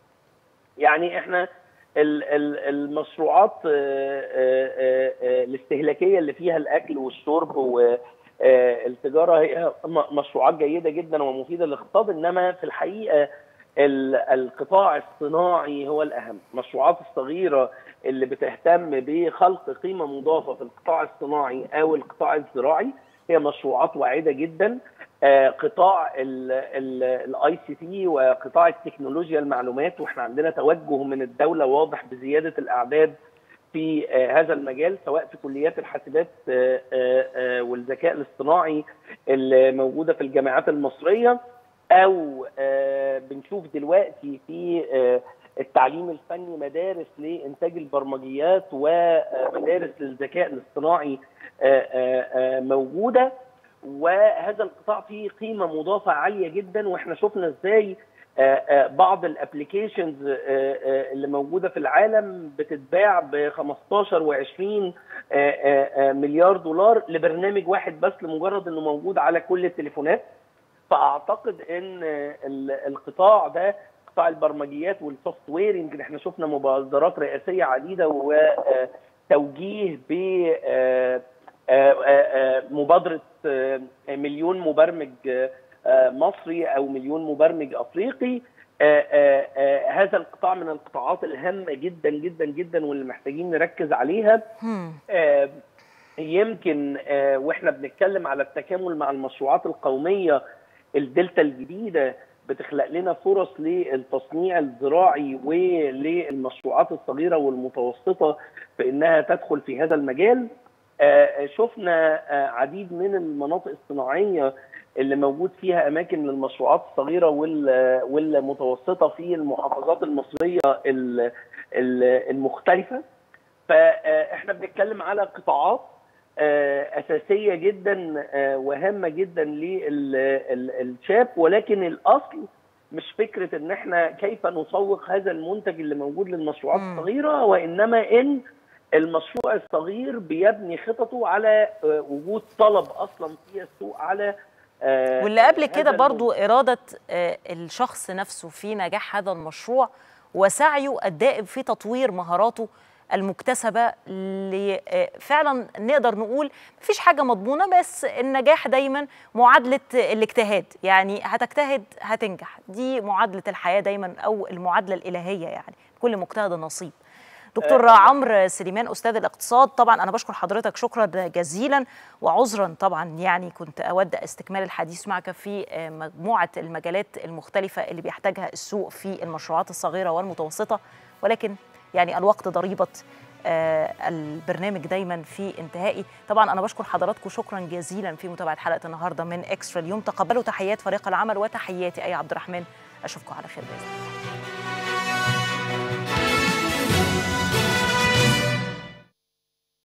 يعني احنا ال- ال- المشروعات آه، آه، آه، آه، الاستهلاكيه اللي فيها الاكل والشرب والتجاره هي م- مشروعات جيده جدا ومفيده للاقتصاد انما في الحقيقه ال- القطاع الصناعي هو الاهم المشروعات الصغيره اللي بتهتم بخلق قيمه مضافه في القطاع الصناعي او القطاع الزراعي هي مشروعات واعده جدا آه، قطاع الاي سي تي وقطاع التكنولوجيا المعلومات واحنا عندنا توجه من الدوله واضح بزياده الاعداد في آه، هذا المجال سواء في كليات الحاسبات آه، آه، آه، والذكاء الاصطناعي اللي موجوده في الجامعات المصريه او آه، بنشوف دلوقتي في آه، التعليم الفني مدارس لانتاج البرمجيات ومدارس للذكاء الاصطناعي آه، آه، آه، موجوده وهذا القطاع فيه قيمه مضافه عاليه جدا واحنا شفنا ازاي آه، آه، بعض الابلكيشنز اللي موجوده في العالم بتتباع ب 15 و20 مليار دولار لبرنامج واحد بس لمجرد انه موجود على كل التليفونات فاعتقد ان ال- القطاع ده قطاع البرمجيات والسوفت وير يمكن احنا شفنا مبادرات رئاسيه عديده وتوجيه ب آه، آه، آه، مبادره آه، مليون مبرمج آه، آه، مصري او مليون مبرمج افريقي آه، آه، آه، هذا القطاع من القطاعات الهامه جدا جدا جدا واللي محتاجين نركز عليها آه، يمكن آه، واحنا بنتكلم على التكامل مع المشروعات القوميه الدلتا الجديده بتخلق لنا فرص للتصنيع الزراعي وللمشروعات الصغيره والمتوسطه في انها تدخل في هذا المجال آه، شفنا آه، عديد من المناطق الصناعيه اللي موجود فيها اماكن للمشروعات الصغيره وال- والمتوسطه في المحافظات المصريه ال- ال- المختلفه فاحنا بنتكلم على قطاعات آه، اساسيه جدا آه، وهامه جدا للشاب ولكن الاصل مش فكره ان احنا كيف نسوق هذا المنتج اللي موجود للمشروعات الصغيره وانما ان المشروع الصغير بيبني خططه على آه، وجود طلب اصلا في السوق على آه، واللي قبل كده هذا برضو إرادة آه، الشخص نفسه في نجاح هذا المشروع وسعيه الدائم في تطوير مهاراته المكتسبة ل- آه، فعلا نقدر نقول مفيش حاجة مضمونة بس النجاح دايما معادلة الاجتهاد يعني هتجتهد هتنجح دي معادلة الحياة دايما أو المعادلة الإلهية يعني كل مجتهد نصيب دكتور عمرو سليمان استاذ الاقتصاد طبعا انا بشكر حضرتك شكرا جزيلا وعذرا طبعا يعني كنت اود استكمال الحديث معك في آه، مجموعه المجالات المختلفه اللي بيحتاجها السوق في المشروعات الصغيره والمتوسطه ولكن يعني الوقت ضريبه آه، البرنامج دايما في انتهائي طبعا انا بشكر حضراتكم شكرا جزيلا في متابعه حلقه النهارده من اكسترا اليوم تقبلوا تحيات فريق العمل وتحياتي اي عبد الرحمن اشوفكم على خير باذن الله